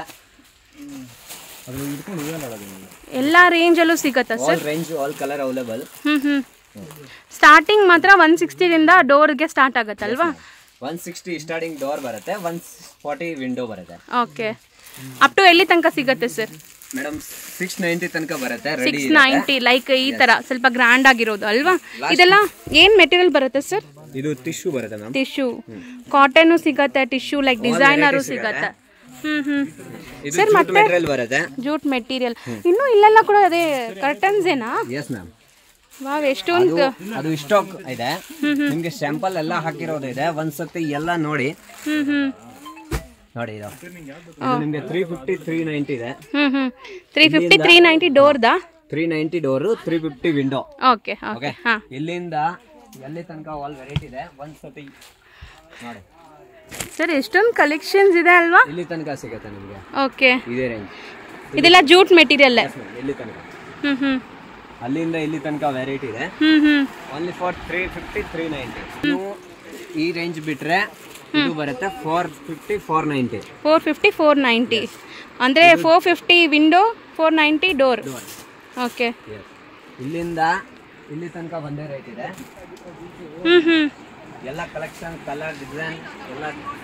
ಅದು ಇಟ್ಕೊಂಡು ಹೋಗಲ್ಲ ಎಲ್ಲ ರೇಂಜಲ್ಲೂ ಸಿಗುತ್ತಾ sir all range all colour available ಹ್ಞೂ ಹ್ಞೂ ಸ್ಟಾರ್ಟಿಂಗ್ ಮಾತ್ರ ಒನ್ ಸಿಕ್ಸ್ಟಿಯಿಂದ ಡೋರ್ಗೆ ಸ್ಟಾರ್ಟ್ ಆಗುತ್ತಲ್ವಾ ಒನ್ ಸಿಕ್ಸ್ಟಿ ಸ್ಟಾರ್ಟಿಂಗ್ ಡೋರ್ ಬರುತ್ತೆ ಒನ್ ಫಾರ್ಟಿ ವಿಂಡೋ ಬರುತ್ತೆ ಓಕೆ ಅಪ್ ಟು ಎಲ್ಲಿ ತನಕ ಸಿಗುತ್ತೆ ಸರ್ ಮೇಡಮ್ ಸಿಕ್ಸ್ ನೈಂಟಿ ತನಕ ಬರುತ್ತೆ ರೆಡಿ ಸಿಕ್ಸ್ ನೈಂಟಿ ಲೈಕ್ ಈ ತರ ಸ್ವಲ್ಪ ಗ್ರ್ಯಾಂಡ್ ಆಗಿರೋದು ಅಲ್ವಾ ಇದೆಲ್ಲ ಏನ್ ಮೆಟೀರಿಯಲ್ ಬರುತ್ತೆ ಸರ್ ಇದು ಟಿಶ್ಯೂ ಬರುತ್ತೆ ಮ್ಯಾಮ್ ಟಿಶ್ಯೂ ಕಾಟನ್ ಸಿಗತ್ತೆ ಟಿಶ್ಯೂ ಲೈಕ್ ಡಿಸೈನರು ಸಿಗತ್ತೆ ಹ್ಮ್ ಹ್ಮ್ ಇದು ಜೂಟ್ ಮೆಟೀರಿಯಲ್ ಬರುತ್ತೆ ಜೂಟ್ ಮೆಟೀರಿಯಲ್ ಇನ್ನು ಇಲ್ಲೆಲ್ಲ ಕೂಡ ಅದೇ ಕರ್ಟನ್ಸ್ ಏನಾ ಎಸ್ ಮ್ಯಾಮ್ ವಾವ್ ಎಷ್ಟೊಂದು ಅದು ಸ್ಟಾಕ್ ಇದೆ ನಿಮ್ಗೆ ಸ್ಯಾಂಪಲ್ ಎಲ್ಲ ಹಾಕಿರೋದು ಇದೆ ಒಂದ್ಸತಿ ಎಲ್ಲ ನೋಡಿ ಹ್ಮ್ ಹ್ಮ್ ನೋಡಿ ಇದು ಇದು ನಿಮ್ಗೆ ತ್ರೀ ಫಿಫ್ಟಿ ತ್ರೀ ನೈಂಟಿ ಇದೆ ಹ್ಮ್ ಹ್ಮ್ ತ್ರೀ ಫಿಫ್ಟಿ ತ್ರೀ ನೈಂಟಿ ಡೋರ್ದಾ three ninety door three fifty window okay okay okay ಹಾ ಇಲ್ಲಿಂದ ಎಲ್ಲಿ ತನಕ ಆಲ್ ವೆರೈಟಿ ಇದೆ ಒಂದ್ಸತಿ ನೋಡಿ ಸರ್ ಎಷ್ಟೊಂದು ಕಲೆಕ್ಷನ್ಸ್ ಇದೆ ಅಲ್ವಾ ಇಲ್ಲಿ ತನಕ ಸಿಗುತ್ತೆ ನಿಮಗೆ ಓಕೆ ಇದೇ ರೇಂಜ್ ಇದೆಲ್ಲ ಜೂಟ್ ಮೆಟೀರಿಯಲ್ ಇಲ್ಲಿ ತನಕ ಹ್ಮ್ ಹ್ಮ್ ಅಲ್ಲಿಂದ ಇಲ್ಲಿ ತನಕ ವೆರೈಟಿ ಇದೆ ಹ್ಮ್ ಹ್ಮ್ only for three fifty three ninety ನೀವು ಈ ರೇಂಜ್ ಬಿಟ್ರೆ ಇದು ಬರುತ್ತೆ four fifty four ninety four fifty four ninety ಅಂದರೆ four fifty window four ninety door okay ಇಲ್ಲಿಂದ ಇಲ್ಲಿ ತನಕ ಒಂದೇ ರೇಟ್ ಇದೆ ಹ್ಞೂ ಹ್ಞೂ ಎಲ್ಲ ಕಲೆಕ್ಷನ್ ಕಲರ್ ಡಿಸೈನ್ ಎಲ್ಲ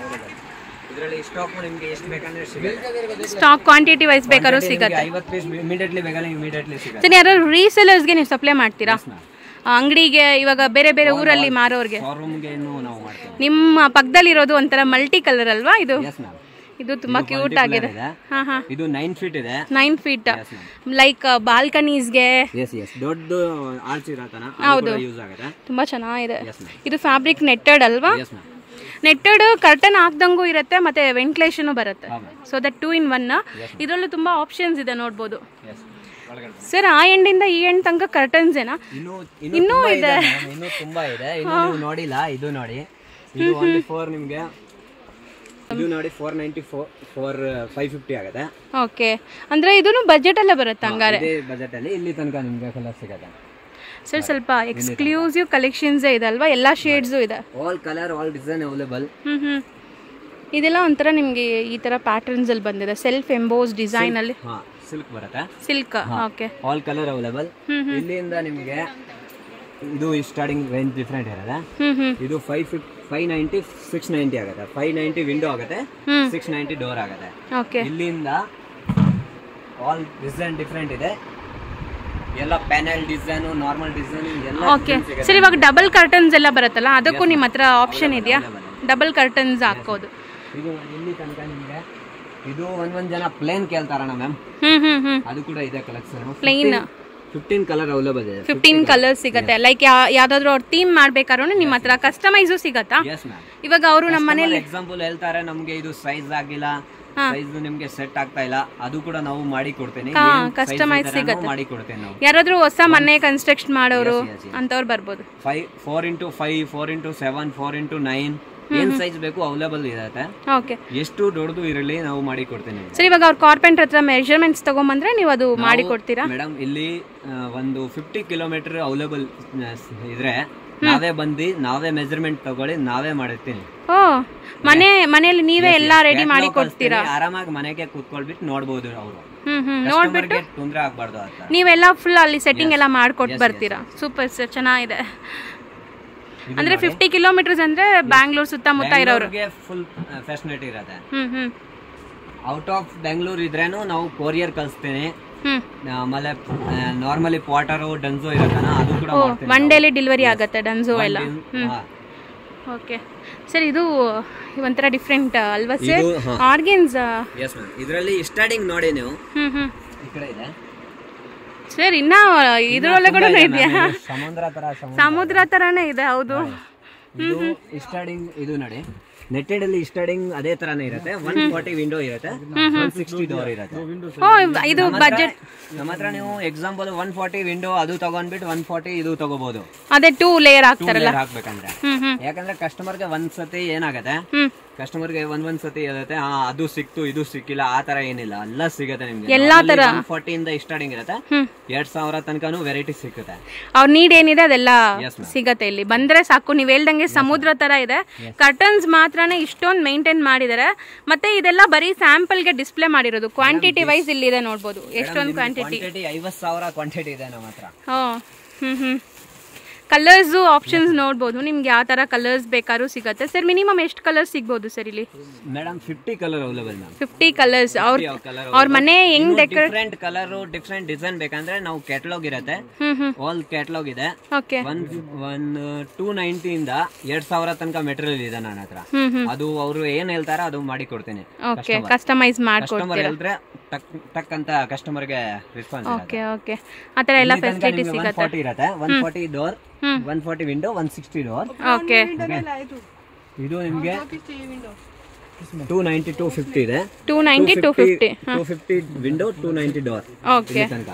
ಇದರಲ್ಲಿ ಸ್ಟಾಕ್ ನಿಮ್ಗೆ ಎಷ್ಟು ಬೇಕಂದ್ರೆ ಸಿಗುತ್ತೆ ಸ್ಟಾಕ್ ಕ್ವಾಂಟಿಟಿ ವೈಸ್ ಬೇಕಾದ್ರೂ ಸಿಗತ್ತೆ ಐವತ್ತು ಪೀಸ್ ಇಮಿಡಿಯೇಟ್ಲಿ ಬೇಕಂದ್ರೆ ಇಮಿಡಿಯೇಟ್ಲಿ ಸಿಗುತ್ತೆ ಸರಿ ಯಾರು ರೀಸೆಲರ್ಸ್ಗೆ ನೀವು ಸಪ್ಲೈ ಮಾಡ್ತೀರಾ ಅಂಗಡಿಗೆ ಇವಾಗ ಬೇರೆ ಬೇರೆ ಊರಲ್ಲಿ ಮಾರೋರ್ಗೆ ಶೋರೂಮ್ಗೆ ಇನ್ನೂ ನಾವು ಮಾಡ್ತೀವಿ ನಿಮ್ಮ ಪಕ್ಕದಲ್ಲಿರೋದು ಒಂಥರ ಮಲ್ಟಿ ಕಲರ್ ಅಲ್ವಾ ಇದು ಎಸ್ ಮ್ಯಾಮ್ ಇದು ತುಂಬಾ ಕ್ಯೂಟ್ ಆಗಿದೆ ಇದೆ ಹಾ ಹಾ ಇದು ನೈನ್ ಫೀಟ್ ಇದೆ ನೈನ್ ಫೀಟ್ ಲೈಕ್ ಬಾಲ್ಕನೀಸ್ಗೆ ಎಸ್ ಎಸ್ ದೊಡ್ಡ ಆರ್ಚ್ ಇರತ್ತನ ಯೂಸ್ ಆಗುತ್ತೆ ತುಂಬಾ ಚೆನ್ನಾಗಿದೆ ಎಸ್ ಮ್ಯಾಮ್ ಇದು ಫ್ಯಾಬ್ರಿಕ್ ನೆಟ್ಟೆಡ್ ಅಲ್ವಾ ಎಸ್ ಮ್ಯಾಮ್ ನೆಟ್ಟೆಡ್ ಕರ್ಟನ್ ಹಾಕ್ದಂಗೂ ಇರುತ್ತೆ ಮತ್ತೆ ವೆಂಟಿಲೇಷನ್ ಬರುತ್ತೆ ಹಾ ma'am so that two in one ಇದರಲ್ಲೂ ತುಂಬಾ ಆಪ್ಷನ್ಸ್ ಇದೆ ನೋಡ್ಬೋದು ಎಸ್ ಒಳಗಡೆ ಸರ್ ಆ ಎಂಡಿಂದ ಈ ಎಂಡ್ ತನಕ ಕರ್ಟನ್ಸ್ ಏನಾ ಇನ್ನು ಇನ್ನು ತುಂಬಾ ಇದೆ ma'am. ಇನ್ನು ತುಂಬಾ ಇದೆ ಇನ್ನು ನೀವು ನೋಡಿಲ್ಲ ಇದು ನೋಡಿ ಇದು ಓನ್ಲಿ ಫೋರ್ ನಿಮ್ಗೆ ಇದು ನೋಡಿ four ninety four four five fifty ಆಗುತ್ತೆ ಓಕೆ ಅಂದ್ರೆ ಇದನ್ನು ಬಜೆಟ್ ಅಲ್ಲೇ ಬರುತ್ತೆ ಹಂಗಾರೆ ಇದೇ ಬಜೆಟ್ ಅಲ್ಲಿ ಇಲ್ಲಿ ತನಕ ನಿಮ್ಗೆ ಕಲರ್ ಸಿಗುತ್ತೆ ಸರ್ ಸ್ವಲ್ಪ ಎಕ್ಸ್ಕ್ಲೂಸಿವ್ ಕಲೆಕ್ಷನ್ಸ್ ಇದೆ ಅಲ್ವಾ ಎಲ್ಲ ಶೇಡ್ಸು ಇದೆ all colour all design available ಹ್ಮ್ ಹ್ಮ್ ಇದೆಲ್ಲ ಒಂಥರ ನಿಮಗೆ ಈ ತರ ಪ್ಯಾಟರ್ನ್ಸ್ ಅಲ್ಲಿ ಬಂದಿದೆ ಸೆಲ್ಫ್ ಎಂಬೋಸ್ ಡಿಸೈನ್ ಅಲ್ಲಿ ಹಾ ಸಿಲ್ಕ್ ಬರುತ್ತೆ silk okay all colour available ಇಲ್ಲಿಂದ ನಿಮಗೆ ಇದು ಸ್ಟಾರ್ಟಿಂಗ್ ರೇಂಜ್ ಡಿಫ್ರೆಂಟ್ ಇರುತ್ತೆ ಹ್ಮ್ ಹ್ಮ್ ಇದು ಫೈವ್ ಫಿಫ್ ಫೈವ್ ನೈಂಟಿ ಸಿಕ್ಸ್ ನೈಂಟಿ ಆಗುತ್ತೆ ಫೈವ್ ನೈಂಟಿ ವಿಂಡೋ ಆಗುತ್ತೆ ಹ್ಮ್. ಸಿಕ್ಸ್ ನೈಂಟಿ ಡೋರ್ ಆಗುತ್ತೆ ಓಕೆ ಇಲ್ಲಿಂದ ಆಲ್ ಡಿಸೈನ್ ಡಿಫ್ರೆಂಟ್ ಇದೆ ಎಲ್ಲ ಪ್ಯಾನೆಲ್ ಡಿಸೈನು ನಾರ್ಮಲ್ ಡಿಸೈನ್ ಎಲ್ಲ ಓಕೆ ಸರ್ ಇವಾಗ ಡಬಲ್ ಕರ್ಟನ್ಸ್ ಎಲ್ಲ ಬರುತ್ತಲ್ಲ ಅದಕ್ಕೂ ನಿಮ್ಮ ಹತ್ರ ಆಪ್ಷನ್ ಇದೆಯಾ ಡಬಲ್ ಕರ್ಟನ್ಸ್ ಹಾಕೋದು ಇದು ಇಲ್ಲಿ ತನಕ ನಿಮಗೆ ಇದು ಒಂದ್ ಒಂದ್ ಜನ ಪ್ಲೇನ್ ಕೇಳ್ತಾರಣ ಮ್ಯಾಮ್ ಹ್ಮ್ ಹ್ಮ್ ಹ್ಮ್ ಅದು ಕೂಡ ಇದೆ collection plain fifteen colour available ಇದೆ ಫಿಫ್ಟೀನ್ ಕಲರ್ಸ್ ಸಿಗತ್ತೆ ಲೈಕ್ ಯಾವ್ದಾದ್ರು ಅವ್ರ ಥೀಮ್ ಮಾಡ್ಬೇಕಾದ್ರೂ ನಿಮ್ಮ ಹತ್ರ ಕಸ್ಟಮೈಸು ಸಿಗತ್ತಾ ಎಸ್ ಮ್ಯಾಮ್ ಇವಾಗ ಅವರು ನಮ್ಮ ಮನೇಲಿ ಎಕ್ಸಾಂಪಲ್ ಹೇಳ್ತಾರೆ ನಮ್ಗೆ ಇದು ಸೈಜ್ ಆಗಿಲ್ಲ ಸೈಜ್ ನಿಮ್ಗೆ ಸೆಟ್ ಆಗ್ತಾ ಇಲ್ಲ ಅದು ಕೂಡ ನಾವು ಮಾಡಿ ಕೊಡ್ತೇನೆ customize ಸಿಗತ್ತೆ. ಮಾಡಿ ಕೊಡ್ತೇನೆ ನಾವು ಯಾರಾದ್ರೂ ಹೊಸ ಮನೆ ಕನ್ಸ್ಟ್ರಕ್ಷನ್ ಮಾಡೋರು Yes, yes, yes. ಅಂತವ್ರು ಬರ್ಬೋದು five four into five four into seven four into nine ಏನ್ ಸೈಜ್ ಬೇಕು ಅವೈಲೇಬಲ್ ಇರುತ್ತೆ ಓಕೆ ಎಷ್ಟು ದೊಡ್ಡದು ಇರಲಿ ನಾವು ಮಾಡಿ ಕೊಡ್ತೇನೆ ಸರ್ ಇವಾಗ ಅವ್ರ ಕಾರ್ಪೆಂಟರ್ ಹತ್ರ ಮೆಜರ್ಮೆಂಟ್ಸ್ ತಗೊಂಬಂದ್ರೆ ನೀವು ಅದು ಮಾಡಿ ಕೊಡ್ತೀರಾ ಮೇಡಮ್ ಇಲ್ಲಿ ಆ, ಒಂದು ಫಿಫ್ಟಿ ಕಿಲೋಮೀಟರ್ ಅವೈಲೇಬಲ್ ಇದ್ರೆ ನಾವೇ ಬಂದು ನಾವೇ ಮೆಜರ್ಮೆಂಟ್ ತಗೊಳ್ಳಿ ನಾವೇ ಮಾಡಿರ್ತೀನಿ ಓ ಮನೆ ಮನೆಯಲ್ಲಿ ನೀವೇ ಎಲ್ಲ ರೆಡಿ ಮಾಡಿ ಕೊಡ್ತೀರಾ ಆರಾಮಾಗಿ ಮನೆಗೆ ಕೂತ್ಕೊಳ್ಬಿಟ್ಟು ನೋಡ್ಬೋದು ಅವರು ಹ್ಮ್ ಹ್ಮ್ ನೋಡ್ಬಿಟ್ಟು ತೊಂದರೆ ಆಗ್ಬಾರ್ದು ಅಂತ ನೀವೆಲ್ಲ ಫುಲ್ ಅಲ್ಲಿ ಸೆಟ್ಟಿಂಗ್ ಎಲ್ಲ ಮಾಡ್ಕೊಟ್ಟು ಬರ್ತೀರಾ ಸೂಪರ್ ಸರ್ ಚೆನ್ನಾಗಿದೆ ಅಂದ್ರೆ ಫಿಫ್ಟಿ ಕಿಲೋಮೀಟರ್ಸ್ ಅಂದ್ರೆ ಬ್ಯಾಂಗ್ಳೂರ್ ಸುತ್ತಮುತ್ತ ಇರೋರು ಫುಲ್ ಫೆಸಿಲಿಟಿ ಇರುತ್ತೆ ಹ್ಮ್ ಹ್ಮ್ ಔಟ್ ಆಫ್ ಬೆಂಗಳೂರು ಇದ್ರೇನು ನಾವು ಕೊರಿಯರ್ ಕಳಿಸ್ತೇನೆ ಹ್ಮ್ ಆಮೇಲೆ ನಾರ್ಮಲಿ ಕ್ವಾಟರು ಡನ್ಸೋ ಇರುತ್ತಲ್ಲ ಅದು ಕೂಡ ಮಾಡ್ತೇನೆ ಒನ್ ಡೇಲಿ ಡೆಲಿವರಿ ಆಗತ್ತೆ ಡನ್ಸೋ ಎಲ್ಲ ಹಾ. ಓಕೆ ಸರ್ ಇದು ಒಂಥರ ಡಿಫ್ರೆಂಟ್ ಅಲ್ವಾ ಸರ್ ಇದು, ಹಾ. ಆರ್ಗೆನ್ಸ್ ಎಸ್ ಮ್ಯಾಮ್ ಇದರಲ್ಲಿ ಸ್ಟಾರ್ಟಿಂಗ್ ನೋಡಿ ನೀವು ಹ್ಮ್ ಹ್ಮ್ ಈ ಕಡೆ ಇದೆ ಸರ್ ಇನ್ನ ಇದ್ರೊಳಗಡೆ ಇದೆಯಾ ಸಮುದ್ರ ತರ ಸಮುದ್ರ ಸಮುದ್ರ ತರಾನೇ ಇದೆ ಹೌದು ಇದು ಸ್ಟಾರ್ಟಿಂಗ್ ಇದು ನೋಡಿ ನೆಟ್ಟೆಡ್ ಅಲ್ಲಿ ಸ್ಟಾರ್ಟಿಂಗ್ ಅದೇ ತರಾನೇ ಇರುತ್ತೆ ಒನ್ ಫಾರ್ಟಿ ವಿಂಡೋ ಇರುತ್ತೆ ಒನ್ ಸಿಕ್ಸ್ಟಿ ಡೋರ್ ಇರುತ್ತೆ ಓ ಇದು ಬಜೆಟ್ ನಮ್ಮ ಹತ್ರ ನೀವು ಎಕ್ಸಾಂಪಲ್ ಒನ್ ಫಾರ್ಟಿ ವಿಂಡೋ ಅದು ತಗೊಂಡ್ಬಿಟ್ಟು ಒನ್ ಫಾರ್ಟಿ ಇದು ತಗೋಬಹುದು ಅದೇ ಟೂ ಲೇಯರ್ ಟೂ ಹಾಕ್ತಾರಲ್ಲ ಹಾಕ್ಬೇಕಂದ್ರೆ ಹ್ಮ್ ಹ್ಮ್ ಯಾಕಂದ್ರೆ ಕಸ್ಟಮರ್ಗೆ ಒಂದ್ ಸತಿ ಏನಾಗತ್ತೆ ಹ್ಮ್ ಕಸ್ಟಮರ್ಗೆ ಒಂದ್ ಒಂದ್ ಸತಿ ಇರುತ್ತೆ ಹಾ ಅದು ಸಿಕ್ತು ಇದು ಸಿಕ್ಕಿಲ್ಲ ಆ ತರ ಏನಿಲ್ಲ ಎಲ್ಲ ಸಿಗುತ್ತೆ ನಿಮ್ಗೆ ಎಲ್ಲಾ ತರ. ಒನ್ ಫಾರ್ಟಿ ಇಂದ ಸ್ಟಾರ್ಟಿಂಗ್ ಇರುತ್ತೆ ಹ್ಮ್ ಎರಡ್ ಸಾವಿರ ತನಕನೂ ವೆರೈಟಿ ಸಿಕ್ಕುತ್ತೆ ಅವ್ರ ನೀಡ್ ಏನಿದೆ ಅದೆಲ್ಲ Yes, ma'am. ಸಿಗತ್ತೆ ಇಲ್ಲಿ ಬಂದ್ರೆ ಸಾಕು ನೀವ್ ಹೇಳ್ದಂಗೆ ಸಮುದ್ರ ತರ ಇದೆ ಕರ್ಟನ್ಸ್ ಮಾತ್ರನೇ ಇಷ್ಟೊಂದು ಮೇಂಟೈನ್ ಮಾಡಿದ್ದಾರೆ ಮತ್ತೆ ಇದೆಲ್ಲ ಬರೀ ಸ್ಯಾಂಪಲ್ ಗೆ ಡಿಸ್ಪ್ಲೇ ಮಾಡಿರೋದು ಕ್ವಾಂಟಿಟಿ ವೈಸ್ ಇಲ್ಲಿ ಇದೆ ನೋಡ್ಬೋದು ಎಷ್ಟೊಂದು ಕ್ವಾಂಟಿಟಿ ಕ್ವಾಂಟಿಟಿ ಐವತ್ ಸಾವಿರ ಕ್ವಾಂಟಿಟಿ ಇದೆ ನಮ್ಮ ಹತ್ರ ಹೋ ಹ್ಮ್ ಹ್ಮ್ ಕಲರ್ಸ್ ಆಪ್ಷನ್ಸ್ ನೋಡ್ಬೋದು ನಿಮ್ಗೆ ಯಾವ ತರ ಕಲರ್ಸ್ ಬೇಕಾದ್ರೂ ಸಿಗತ್ತೆ ಸರ್ ಮಿನಿಮಮ್ ಎಷ್ಟು ಕಲರ್ಸ್ ಸಿಗ್ಬೋದು ಸರ್ ಇಲ್ಲಿ madam fifty colour available ma'am fifty colours ಅವ್ರ ಕಲರ್ ಅವ್ರ ಮನೆ ಹೆಂಗ್ decorate different colour different design ಬೇಕಂದ್ರೆ ನಾವು ಕ್ಯಾಟಲಾಗ್ ಇರುತ್ತೆ ಹ್ಮ್ ಹ್ಮ್ ಆಲ್ ಕ್ಯಾಟಲಾಗ್ ಇದೆ ಓಕೆ ಒನ್ ಒನ್ ಟೂ ನೈಂಟಿಯಿಂದ ಎರಡ್ ಸಾವಿರ ತನಕ ಮೆಟೀರಿಯಲ್ ಇದೆ ನನ್ನ ಹತ್ರ ಹ್ಮ್ ಹ್ಮ್ ಅದು ಅವರು ಏನ್ ಹೇಳ್ತಾರ ಅದು ಮಾಡಿ ಕೊಡ್ತೀನಿ ಓಕೆ ಕಸ್ಟಮೈಸ್ ಮಾಡ್ಕೊಡ್ತೀರಾ ಕಸ್ಟಮರ್ ಹೇಳಿದ್ರೆ ಟಕ್ ಟಕ್ ಅಂತ ಕಸ್ಟಮರ್ಗೆ ರೆಸ್ಪಾನ್ಸ್ ಓಕೆ ಓಕೆ ಆ ಥರ ಎಲ್ಲ ಫೆಸಿಲಿಟಿ ಒನ್ ಸಿಗತ್ತೆ ಫಾರ್ಟಿ ಇರುತ್ತೆ one forty door one forty window one sixty door okay ಇದು ನಿಮ್ಗೆ ಟೂ ನೈಂಟಿ ಟೂ ಫಿಫ್ಟಿ ಇದೆ two ninety two fifty two fifty window two ninety door okay ತನಕ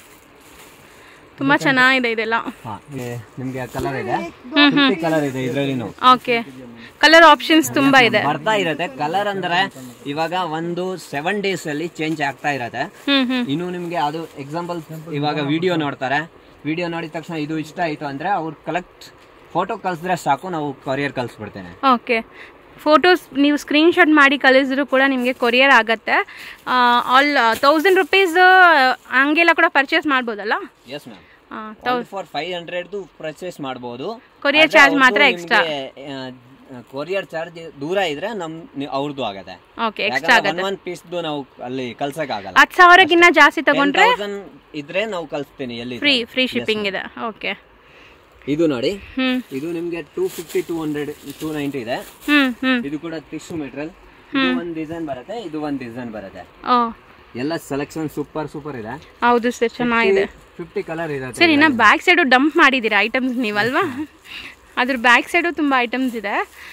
ತುಂಬಾ ಚೆನ್ನಾಗಿದೆ ಇದೆಲ್ಲ ಹಾ ಇಲ್ಲಿ ನಿಮ್ಗೆ ಕಲರ್ ಇದೆ ಫಿಫ್ಟಿ ಕಲರ್ ಇದೆ ಇದ್ರಲ್ಲಿ ಓಕೆ ಕಲರ್ ಆಪ್ಷನ್ಸ್ ತುಂಬಾ ಇದೆ ಬರ್ತಾ ಇರತ್ತೆ ಕಲರ್ ಅಂದ್ರೆ ಇವಾಗ ಒಂದು ಸೆವೆನ್ ಡೇಸ್ ಅಲ್ಲಿ ಚೇಂಜ್ ಆಗ್ತಾ ಇರತ್ತೆ ಹ್ಮ್ ಹ್ಮ್ ಇನ್ನು ನಿಮ್ಗೆ ಅದು ಎಕ್ಸಾಂಪಲ್ ಇವಾಗ ವಿಡಿಯೋ ನೋಡ್ತಾರೆ ವಿಡಿಯೋ ನೋಡಿದ ತಕ್ಷಣ ಇದು ಇಷ್ಟ ಆಯ್ತು ಅಂದ್ರೆ ಅವ್ರು ಕಲೆಕ್ಟ್ ಫೋಟೋ ಕಳ್ಸಿದ್ರೆ ಸಾಕು ನಾವು ಕೊರಿಯರ್ ಕಳ್ಸ್ಬಿಡ್ತೇನೆ ಓಕೆ ಫೋಟೋಸ್ ನೀವು ಸ್ಕ್ರೀನ್ಶಾಟ್ ಮಾಡಿ ಕಳಿಸಿದ್ರು ಕೂಡ ನಿಮಗೆ ಕೊರಿಯರ್ ಆಗತ್ತೆ ಆಲ್ ತೌಸಂಡ್ ರುಪೀಸ್ ಹಂಗೆಲ್ಲ ಕೂಡ ಪರ್ಚೇಸ್ ಮಾಡ್ಬೋದಲ್ಲ yes ma'am for five hundred purchase ಮಾಡಬಹುದು Courier charge ಮಾತ್ರ extra. ಕೊರಿಯರ್ ಚಾರ್ಜ್ ದೂರ ಇದ್ರೆ ನಮ್ ನಿ- ಅವ್ರದ್ದು ಆಗತ್ತೆ ಓಕೆ ಎಕ್ಸ್ಟ್ರಾ ಯಾಕಂದ್ರೆ ಒನ್ ಒನ್ ಪೀಸ್ ನಾವು ಅಲ್ಲಿ ಕಳ್ಸಕ್ ಆಗಲ್ಲ ಹತ್ತು ಸಾವಿರಕ್ಕಿಂತ ಜಾಸ್ತಿ ತಗೊಂಡ್ರೆ ಇದ್ರೆ ನಾವು ಕಳ್ಸ್ತೀನಿ ಎಲ್ಲಿ ಫ್ರೀ ಫ್ರೀ ಶಿಪ್ಪಿಂಗ್ ಇದೆ ಓಕೆ ಇದು ನೋಡಿ ಹ್ಮ್ ಇದು ನಿಮ್ಗೆ two fifty two hundred two ninety ಇದೆ ಹ್ಮ್ ಹ್ಮ್ ಇದು ಕೂಡ ಟಿಶ್ಯೂ ಮೆಟೀರಿಯಲ್ ಇದು ಒಂದ್ ಡಿಸೈನ್ ಬರುತ್ತೆ ಇದು ಒಂದ್ ಡಿಸೈನ್ ಬರುತ್ತೆ ಓ ಎಲ್ಲ ಸೆಲೆಕ್ಷನ್ ಸೂಪರ್ ಸೂಪರ್ ಇದೆ ಹೌದು ಸರ್ ಚೆನ್ನಾಗಿದೆ ಫಿಫ್ಟಿ ಕಲರ್ ಇದೆ ಸರ್ ಇನ್ನು ಬ್ಯಾಕ್ ಸೈಡು ಡಂಪ್ ಮಾಡಿದ್ದೀರಾ ಐಟಮ್ಸ್ ನೀವಲ್ವಾ ಅದ್ರ ಬ್ಯಾಕ್ ಸೈಡು ತುಂಬ ಐಟಮ್ಸ್ ಇದೆ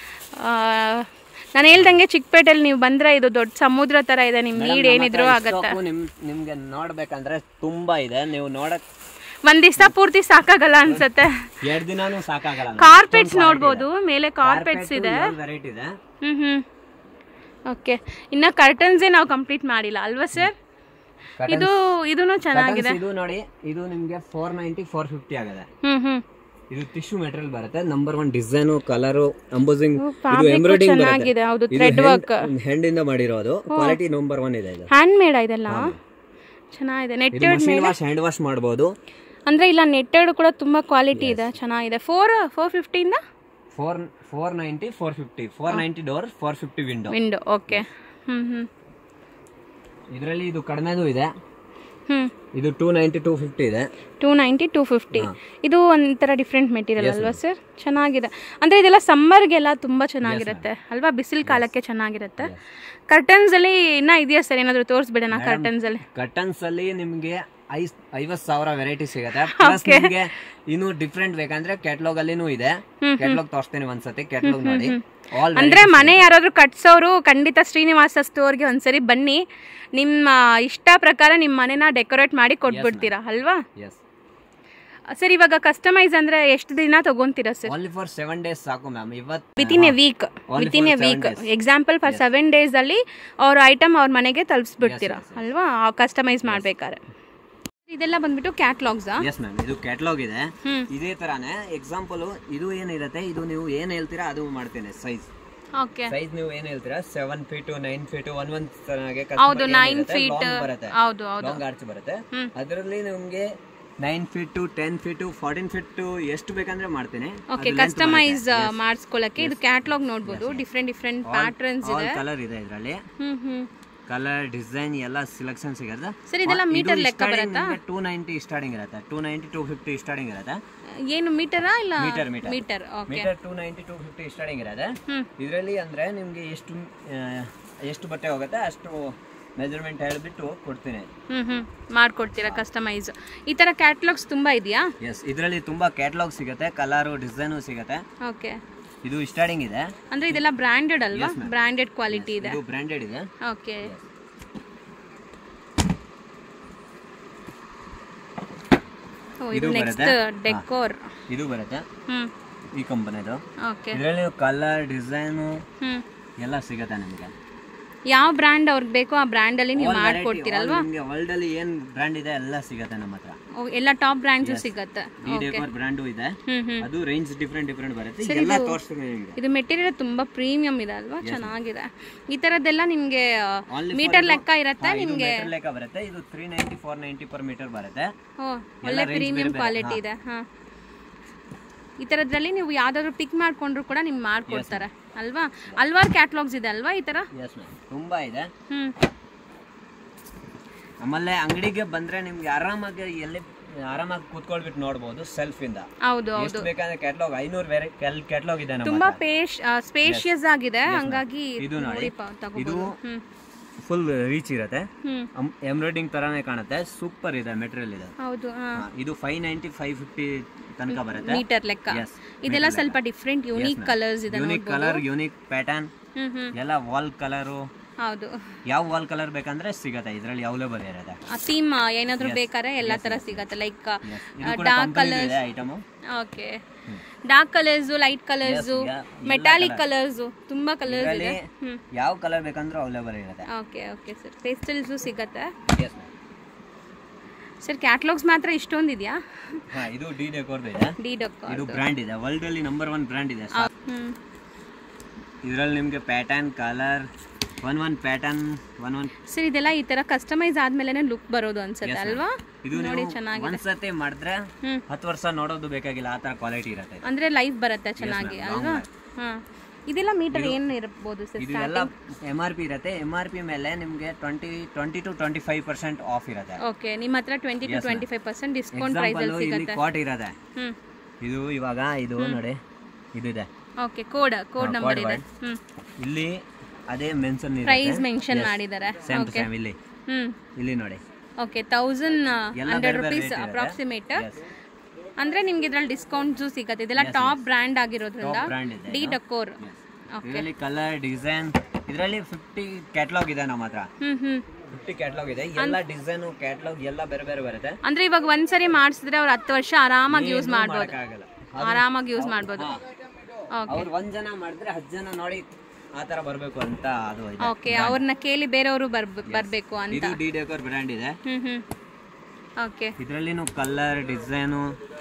ನಾನು ಹೇಳ್ದಂಗೆ ಚಿಕ್ಕಪೇಟೆಯಲ್ಲಿ ನೀವು ಬಂದರೆ ಇದು ದೊಡ್ಡ ಸಮುದ್ರ ಥರ ಇದೆ ನಿಮ್ಮ ನೀಡ್ ಏನಿದ್ರು ಆಗತ್ತೆ ನಿಮ್ ನಿಮ್ಗೆ ನೋಡ್ಬೇಕಂದ್ರೆ ತುಂಬಾ ಇದೆ ನೀವು ನೋಡಕ್ ಒಂದ್ ದಿವಸ ಪೂರ್ತಿ ಸಾಕಾಗಲ್ಲ ಅನ್ಸತ್ತೆ ಎರಡ್ ದಿನಾನು ಸಾಕಾಗಲ್ಲ ಕಾರ್ಪೆಟ್ಸ್ ನೋಡ್ಬೋದು ಮೇಲೆ ಕಾರ್ಪೆಟ್ಸ್ ಇದೆ ವೆರೈಟಿ ಇದೆ ಹ್ಮ್ ಹ್ಮ್ ಓಕೆ ಇನ್ನ ಕರ್ಟನ್ಸೇ ನಾವು ಕಂಪ್ಲೀಟ್ ಮಾಡಿಲ್ಲ ಅಲ್ವಾ ಸರ್ ಇದು ಇದೂ ಚೆನ್ನಾಗಿದೆ Buttons ಇದು ನೋಡಿ ಇದು ನಿಮ್ಗೆ ಫೋರ್ ನೈಂಟಿ ಫೋರ್ ಫಿಫ್ಟಿ ಆಗಿದೆ ಹ್ಮ್ ಹ್ಮ್ ಇದು ಟಿಶ್ಯೂ ಮೆಟೀರಿಯಲ್ ಬರುತ್ತೆ number one design colour embossing ಇದು fabric ಎಂಬ್ರಾಯ್ಡಿಂಗ್ ಚೆನ್ನಾಗಿದೆ, ಹೌದು, ಬರುತ್ತೆ thread work. ಹ್ಯಾಂಡ್ ಇಂದ ಮಾಡಿರೋದು ಕ್ವಾಲಿಟಿ ನಂಬರ್ ಒನ್ ಇದೆ ಇದು ಹ್ಯಾಂಡ್ ಮೇಡ್ ಇದೆಲ್ಲ ಚೆನ್ನಾಗಿದೆ ಇದು netted machine wash hand wash ಮಾಡಬಹುದು ಅಂದ್ರೆ ಇಲ್ಲ ನೆಟ್ಟೆಡ್ ಕೂಡ ತುಂಬಾ ಕ್ವಾಲಿಟಿ ಇದೆ ಚೆನ್ನಾಗಿದೆ ಫೋರ್ ಫೋರ್ ಫಿಫ್ಟಿಯಿಂದ four four ninety four fifty four ninety door four fifty window window okay ಹ್ಮ್ ಹ್ಮ್ ಇದರಲ್ಲಿ ಇದು ಕಡಿಮೆದು ಇದೆ ಹ್ಮ್ ಇದು ಟೂ ನೈಂಟಿ ಟೂ ಫಿಫ್ಟಿ ಇದೆ ಟೂ ನೈಂಟಿ ಟೂ ಫಿಫ್ಟಿ ಇದು ಒಂಥರ ಡಿಫ್ರೆಂಟ್ ಮೆಟೀರಿಯಲ್ ಅಲ್ವಾ ಸರ್ ಚೆನ್ನಾಗಿದೆ ಅಂದರೆ ಇದೆಲ್ಲ ಸಮ್ಮರ್ಗೆಲ್ಲ ತುಂಬ ಚೆನ್ನಾಗಿರುತ್ತೆ ಅಲ್ವಾ ಬಿಸಿಲು ಕಾಲಕ್ಕೆ ಚೆನ್ನಾಗಿರುತ್ತೆ ಕರ್ಟನ್ಸಲ್ಲಿ ಇನ್ನೂ ಇದೆಯಾ ಸರ್ ಏನಾದರೂ ತೋರಿಸ್ಬಿಡೋಣ ಕರ್ಟನ್ಸಲ್ಲಿ ಕರ್ಟನ್ಸ್ ಅಲ್ಲಿ ನಿಮ್ಗೆ ಐಸ್ ಐವತ್ ಸಾವಿರ ವೆರೈಟಿ ಸಿಗುತ್ತೆ ಪ್ಲಸ್ ನಿಮ್ಗೆ ಇನ್ನು ಡಿಫ್ರೆಂಟ್ ಬೇಕಂದ್ರೆ ಕ್ಯಾಟ್ಲಾಗ್ ಅಲ್ಲಿನೂ ಇದೆ ಕ್ಯಾಟ್ಲಾಗ್ ತೋರಿಸ್ತೇನೆ ಒಂದ್ಸತಿ ಕ್ಯಾಟ್ಲಾಗ್ ನೋಡಿ ಆಲ್ ಅಂದರೆ ಮನೆ ಯಾರಾದರೂ ಕಟ್ಸೋರು ಖಂಡಿತ ಶ್ರೀನಿವಾಸ ಸ್ಟೋರ್ಗೆ ಒಂದ್ಸರಿ ಬನ್ನಿ ನಿಮ್ಮ ಇಷ್ಟ ಪ್ರಕಾರ ನಿಮ್ಮ ಮನೆನ ಡೆಕೋರೇಟ್ ಮಾಡಿ ಕೊಟ್ಬಿಡ್ತೀರಾ ಅಲ್ವಾ ಎಸ್ ಸರ್ ಇವಾಗ ಕಸ್ಟಮೈಸ್ ಅಂದರೆ ಎಷ್ಟು ದಿನ ತಗೊಂತೀರಾ sir only for seven days ಸಾಕು ಮ್ಯಾಮ್ ಇವತ್ತು within a week within a week example for seven days ಅಲ್ಲಿ ಅವ್ರ ಐಟಮ್ ಅವ್ರ ಮನೆಗೆ ತಲುಪಿಸ್ಬಿಡ್ತೀರಾ ಅಲ್ವಾ ಕಸ್ಟಮೈಸ್ ಮಾಡ್ಬೇಕಾರೆ ಇದೆಲ್ಲ ಬಂದ್ಬಿಟ್ಟು ಕ್ಯಾಟ್ಲಾಗ್ಸ್ ಎಸ್ ಮ್ಯಾಮ್ ಇದು ಕ್ಯಾಟ್ಲಾಗ್ ಇದೆ ಹ್ಮ್. ಇದೇ ತರಾನೇ ಎಕ್ಸಾಂಪಲ್ ಇದು ಏನಿರುತ್ತೆ ಇದು ನೀವು ಏನ್ ಹೇಳ್ತೀರಾ ಅದು ಮಾಡ್ತೇನೆ ಸೈಜ್ ಓಕೆ ಸೈಜ್ ನೀವು ಏನ್ ಹೇಳ್ತೀರಾ seven feet nine feet one one ಹೌದು, nine feet. ಬರುತ್ತೆ ಹೌದು ಹೌದು ಲಾಂಗ್ ಆರ್ಚ್ ಬರುತ್ತೆ ಹ್ಮ್. ಅದರಲ್ಲಿ ನಿಮ್ಗೆ nine feet ten feet fourteen feet ಎಷ್ಟು ಬೇಕಂದ್ರೆ ಮಾಡ್ತೀನಿ ಓಕೆ ಕಸ್ಟಮೈಸ್ ಮಾಡಿಸ್ಕೊಳ್ಳಕ್ಕೆ ಇದು ಕ್ಯಾಟ್ಲಾಗ್ ನೋಡ್ಬೋದು ಡಿಫ್ರೆಂಟ್ ಡಿಫ್ರೆಂಟ್ ಪ್ಯಾಟರ್ನ್ಸ್ ಇದೆ ಕಲರ್ ಇದೆ ಇದರಲ್ಲಿ ಹ್ಮ್ ಹ್ಮ್ ಕಲರ್ ಡಿಸೈನ್ ಎಲ್ಲ ಸೆಲೆಕ್ಷನ್ ಸಿಗುತ್ತೆ ಸರ್ ಇದೆಲ್ಲ ಮೀಟರ್ ಲೆಕ್ಕ ಬರುತ್ತಾ ಟೂ ನೈಂಟಿ ಸ್ಟಾರ್ಟಿಂಗ್ ಇರುತ್ತೆ two ninety two fifty starting ಇರುತ್ತೆ ಏನು ಮೀಟರಾ ಇಲ್ಲ metre metre metre okay metre two ninety two fifty starting ಇರುತ್ತೆ ಹ್ಮ್. ಇದರಲ್ಲಿ ಅಂದ್ರೆ ನಿಮ್ಗೆ ಎಷ್ಟು ಆ, ಎಷ್ಟು ಬಟ್ಟೆ ಹೋಗುತ್ತೆ ಅಷ್ಟು ಮೆಜರ್ಮೆಂಟ್ ಹೇಳ್ಬಿಟ್ಟು ಕೊಡ್ತೀನಿ ಹ್ಮ್ ಹ್ಮ್ ಮಾಡ್ಕೊಡ್ತೀರಾ ಕಸ್ಟಮೈಸ್ ಈ ತರ ಕ್ಯಾಟ್ಲಾಗ್ಸ್ ತುಂಬಾ ಇದೆಯಾ ಎಸ್ ಇದರಲ್ಲಿ ತುಂಬಾ ಕ್ಯಾಟ್ಲಾಗ್ ಸಿಗುತ್ತೆ ಕಲರು ಡಿಸೈನು ಸಿಗುತ್ತೆ ಓಕೆ ಇದು ಸ್ಟಾರ್ಟಿಂಗ್ ಇದೆ ಅಂದ್ರೆ ಇದೆಲ್ಲ ಬ್ರ್ಯಾಂಡೆಡ್ ಅಲ್ವಾ ಬ್ರ್ಯಾಂಡೆಡ್ ಕ್ವಾಲಿಟಿ ಇದೆ ಇದು ಬ್ರ್ಯಾಂಡೆಡ್ ಇದೆ ಓಕೆ ಓ ಇದು ಇದು ನೆಕ್ಸ್ಟ್ ಬರುತ್ತೆ. ಡೆಕೋರ್ ಇದು ಬರುತ್ತೆ ಹ್ಮ್ ಈ ಕಂಪನಿದು ಓಕೆ ಇದರಲ್ಲಿ ಕಲರ್ ಡಿಸೈನು ಹ್ಮ್ ಎಲ್ಲ ಸಿಗುತ್ತೆ ನಿಮಗೆ ಯಾವ ಬ್ರ್ಯಾಂಡ್ ಅವ್ರಿಗೆ ಬೇಕೋ ಆ ಬ್ರ್ಯಾಂಡ್ ಅಲ್ಲಿ ನೀವು ಮಾಡ್ಕೊಡ್ತೀರಲ್ವಾ ನಿಮಗೆ ವರ್ಲ್ಡ್ ಅಲ್ಲಿ ಏನ್ ಬ್ರ್ಯಾಂಡ್ ಇದೆ ಎಲ್ಲ ಸಿಗುತ್ತೆ ನಮ್ಮ ಹತ್ರ ಓ, ಎಲ್ಲ ಟಾಪ್ ಬ್ರ್ಯಾಂಡ್ಸು ಸಿಗತ್ತೆ ಡಿ ಡೆಕೋರ್ ಬ್ರ್ಯಾಂಡು ಇದೆ ಹ್ಮ್ ಹ್ಮ್ ಅದು ರೇಂಜ್ ಡಿಫ್ರೆಂಟ್ ಡಿಫ್ರೆಂಟ್ ಬರುತ್ತೆ ಎಲ್ಲ ತೋರಿಸ್ತೀನಿ ನಿಮಗೆ ಇದು ಮೆಟೀರಿಯಲ್ ತುಂಬಾ ಪ್ರೀಮಿಯಂ ಇದೆ ಅಲ್ವಾ ಚೆನ್ನಾಗಿದೆ ಈ ತರದ್ದೆಲ್ಲ ನಿಮ್ಗೆ Only ಮೀಟರ್ ಲೆಕ್ಕ ಇರತ್ತೆ ಇದು ನಿಮ್ಗೆ meter ಲೆಕ್ಕ ಬರುತ್ತೆ ಇದು three ninety four ninety per metre ಬರುತ್ತೆ ಓ ಒಳ್ಳೆ ಪ್ರೀಮಿಯಂ ಕ್ವಾಲಿಟಿ ಇದೆ ಹಾ ಈ ತರದ್ರಲ್ಲಿ ನೀವು ಯಾವ್ದಾದ್ರು ಪಿಕ್ ಮಾಡ್ಕೊಂಡ್ರು ಕೂಡ ನಿಮ್ಗೆ ಮಾಡ್ಕೊಡ್ತಾರೆ ಅಲ್ವಾ ಹಲ್ವಾರು ಕ್ಯಾಟ್ಲಾಗ್ಸ್ ಇದೆ ಅಲ್ವಾ ಈ ತರ ಎಸ್ ಮ್ಯಾಮ್ ತುಂಬಾ ಇದೆ ಹ್ಮ್ ಆಮೇಲೆ ಅಂಗಡಿಗೆ ಬಂದ್ರೆ ನಿಮ್ಗೆ ಆರಾಮಾಗಿ ಎಲ್ಲಿ ಆರಾಮಾಗಿ ಕೂತ್ಕೊಳ್ಬಿಟ್ಟು ನೋಡ್ಬೋದು ಸೆಲ್ಫ್ ಇಂದ ಹೌದು ಎಷ್ಟು ಬೇಕಾದ್ರೆ ಕ್ಯಾಟ್ಲಾಗ್ ಐನೂರು ಬೇರೆ ಕ್ಯಾಟ್ಲಾಗ್ ಇದೆ ನಮ್ಮ ತುಂಬಾ ಪೇಶ್ ಸ್ಪೇಷಿಯಸ್ ಆಗಿದೆ ಹಂಗಾಗಿ ಇದು ನೋಡಿ ಪ- ತಗೋಬೋದು ಹ್ಮ್ ಫುಲ್ ರೀಚ್ ಇರುತ್ತೆ ಹ್ಮ್ ಎಂಬ್ರಾಯ್ಡಿಂಗ್ ತರಾನೇ ಕಾಣುತ್ತೆ ಸೂಪರ್ ಇದೆ ಮೆಟೀರಿಯಲ್ ಇದೆ ಹೌದು ಹಾ ಹಾ, ಇದು ಫೈವ್ ನೈಂಟಿ ಫೈವ್ ಫಿಫ್ಟಿ ತನಕ ಬರುತ್ತೆ ಮೀಟರ್ ಲೆಕ್ಕ Yes, ಇದೆಲ್ಲ ಸ್ವಲ್ಪ ಡಿಫ್ರೆಂಟ್ ಯೂನಿಕ್ ಕಲರ್ಸ್ ಇದೆ ಯೂನಿಕ್ ಕಲರ್ ಯೂನಿಕ್ ಪ್ಯಾಟರ್ನ್ ಹ್ಮ್ ಹ್ಮ್ ಎಲ್ಲ ವಾಲ್ ಕಲರು ಹೌದು ಯಾವ ವಾಲ್ ಕಲರ್ ಬೇಕಂದ್ರೆ ಸಿಗತ್ತೆ ಇದರಲ್ಲಿ ಅವೈಲೇಬಲ್ ಇರುತ್ತೆ ಥೀಮ್ ಏನಾದ್ರು ಬೇಕಾದ್ರೆ ಎಲ್ಲಾ ತರ ಸಿಗತ್ತೆ ಲೈಕ್ ಇದು ಕೂಡ ಡಾರ್ಕ್ company ಕಲರ್ಸ್ ಇದೆ item okay dark colours light colours Yes, yeah, metallic colours ತುಂಬಾ ಕಲರ್ಸ್ ಇದರಲ್ಲಿ ಇದೆ ಹ್ಮ್ ಯಾವ ಕಲರ್ ಬೇಕಂದ್ರೂ ಅವೈಲೇಬಲ್ ಇರುತ್ತೆ ಓಕೆ ಓಕೆ ಸರ್ ಪೇಸ್ಟಲ್ಸು ಸಿಗತ್ತೆ Yes, ma'am. ಸರ್ ಕ್ಯಾಟ್ಲಾಗ್ಸ್ ಮಾತ್ರ ಇಷ್ಟೊಂದು ಇದೆಯಾ ಹಾ ಇದು ಡಿ ಡೆಕೋರ್ದು ಇದೆ ಡಿ ಡೊಕ್ಕ ಇದು ಬ್ರ್ಯಾಂಡ್ ಇದೆ ವರ್ಲ್ಡ್ ಅಲ್ಲಿ ನಂಬರ್ ಒನ್ ಬ್ರ್ಯಾಂಡ್ ಇದೆ ಹ್ಮ್ ಇದರಲ್ಲಿ ನಿಮಗೆ pattern colour one one pattern one one sir ಇದೆಲ್ಲ ಈ ತರ ಕಸ್ಟಮೈಸ್ ಆದ್ಮೇಲೆ ಲುಕ್ ಬರೋದು ಅನ್ಸುತ್ತೆ ಅಲ್ವಾ ಇದು ನೋಡಿ ನೀವು ಚೆನ್ನಾಗಿದೆ ಒಂದ್ಸತಿ ಮಾಡಿದ್ರೆ ಹ್ಮ್. ಹತ್ತು ವರ್ಷ ನೋಡೋದು ಬೇಕಾಗಿಲ್ಲ ಆ ತರ ಕ್ವಾಲಿಟಿ ಇರುತ್ತೆ ಇದು. ಅಂದ್ರೆ ಲೈಫ್ ಬರುತ್ತೆ ಚೆನ್ನಾಗಿ ಅಲ್ವಾ ಹಾ ಇದೆಲ್ಲ ಮೀಟರ್ ಏನು ಇರ್ಬೋದು ಸರ್ ಇದು ಎಲ್ಲ ಎಮ್ ಆರ್ ಪಿ ಇರುತ್ತೆ ಎಮ್ ಆರ್ ಪಿ ಮೇಲೆ ನಿಮಗೆ twenty twenty to twenty five percent off ಇರುತ್ತೆ ಓಕೆ ನಿಮ್ಮ ಹತ್ರ twenty to twenty five percent discount price example ಅಲ್ಲಿ ಇಲ್ಲಿ ಸಿಗುತ್ತೆ ಕಾಟ್ ಇರುತ್ತೆ ಹ್ಮ್ ಇದು ಇವಾಗ ಇದು ನೋಡಿ ಇದಿದೆ ಓಕೆ ಕೋಡ್ ಕೋಡ್ ನಂಬರ್ ಇದೆ code ಹ್ಮ್ ಇಲ್ಲಿ ಅದೇ ಮೆನ್ಷನ್ ಪ್ರೈಸ್ ಮೆನ್ಷನ್ ಮಾಡಿದ್ದಾರೆ ಸೇಮ್ ಟು ಸೇಮ್ ಇಲ್ಲಿ ಹ್ಮ್ ಇಲ್ಲಿ ನೋಡಿ ಓಕೆ ತೌಸಂಡ್ ಎಲ್ಲ ಹಂಡ್ರೆಡ್ ಬೇರೆ ಬೇರೆ ರುಪೀಸ್ rate ಇರುತ್ತೆ. Approximate Yes. ಅಂದ್ರೆ ನಿಮ್ಗೆ ಇದ್ರಲ್ಲಿ ಡಿಸ್ಕೌಂಟ್ಸು ಸಿಗತ್ತೆ ಇದೆಲ್ಲ ಟಾಪ್ ಬ್ರ್ಯಾಂಡ್ ಆಗಿರೋದ್ರಿಂದ Top brand ಇದೆ ಡಿ ಡಕೋರ್ ಇದರಲ್ಲಿ ಕಲರ್ ಡಿಸೈನ್ ಇದರಲ್ಲಿ ಫಿಫ್ಟಿ ಕ್ಯಾಟ್ಲಾಗ್ ಇದೆ ನಮ್ಮ ಹತ್ರ ಹ್ಮ್ ಹ್ಮ್ ಫಿಫ್ಟಿ ಕ್ಯಾಟ್ಲಾಗ್ ಇದೆ ಎಲ್ಲ ಡಿಸೈನು ಕ್ಯಾಟ್ಲಾಗ್ ಎಲ್ಲ ಬೇರೆ ಬೇರೆ ಬರುತ್ತೆ ಅಂದ್ರೆ ಇವಾಗ ಒಂದ್ಸರಿ ಮಾಡಿಸಿದ್ರೆ ಅವ್ರು ಹತ್ತು ವರ್ಷ ಆರಾಮಾಗಿ ಯೂಸ್ ಮಾಡ್ಬೋದು ಆಗಲ್ಲ ಆರಾಮಾಗಿ ಯೂಸ್ ಮಾಡ್ಬೋದು ಓಕೆ ಅವ್ರು ಒಂದ್ ಜನ ಮಾಡಿದ್ರೆ ಹತ್ತು ಜನ ನೋಡಿ ಆ ತರ ಬರ್ಬೇಕು ಅಂತ ಅದು ಇದೆ ಓಕೆ ಅವ್ರನ್ನ ಕೇಳಿ ಬೇರೆಯವರು ಬರ್ ಬರ್ಬೇಕು ಅಂತ ಇದು ಡಿ ಡೆಕೋರ್ ಬ್ರ್ಯಾಂಡ್ ಇದೆ ಹ್ಮ್ ಹ್ಮ್ ಓಕೆ ಇದರಲ್ಲಿನೂ ಕಲರ್ ಡಿಸೈನು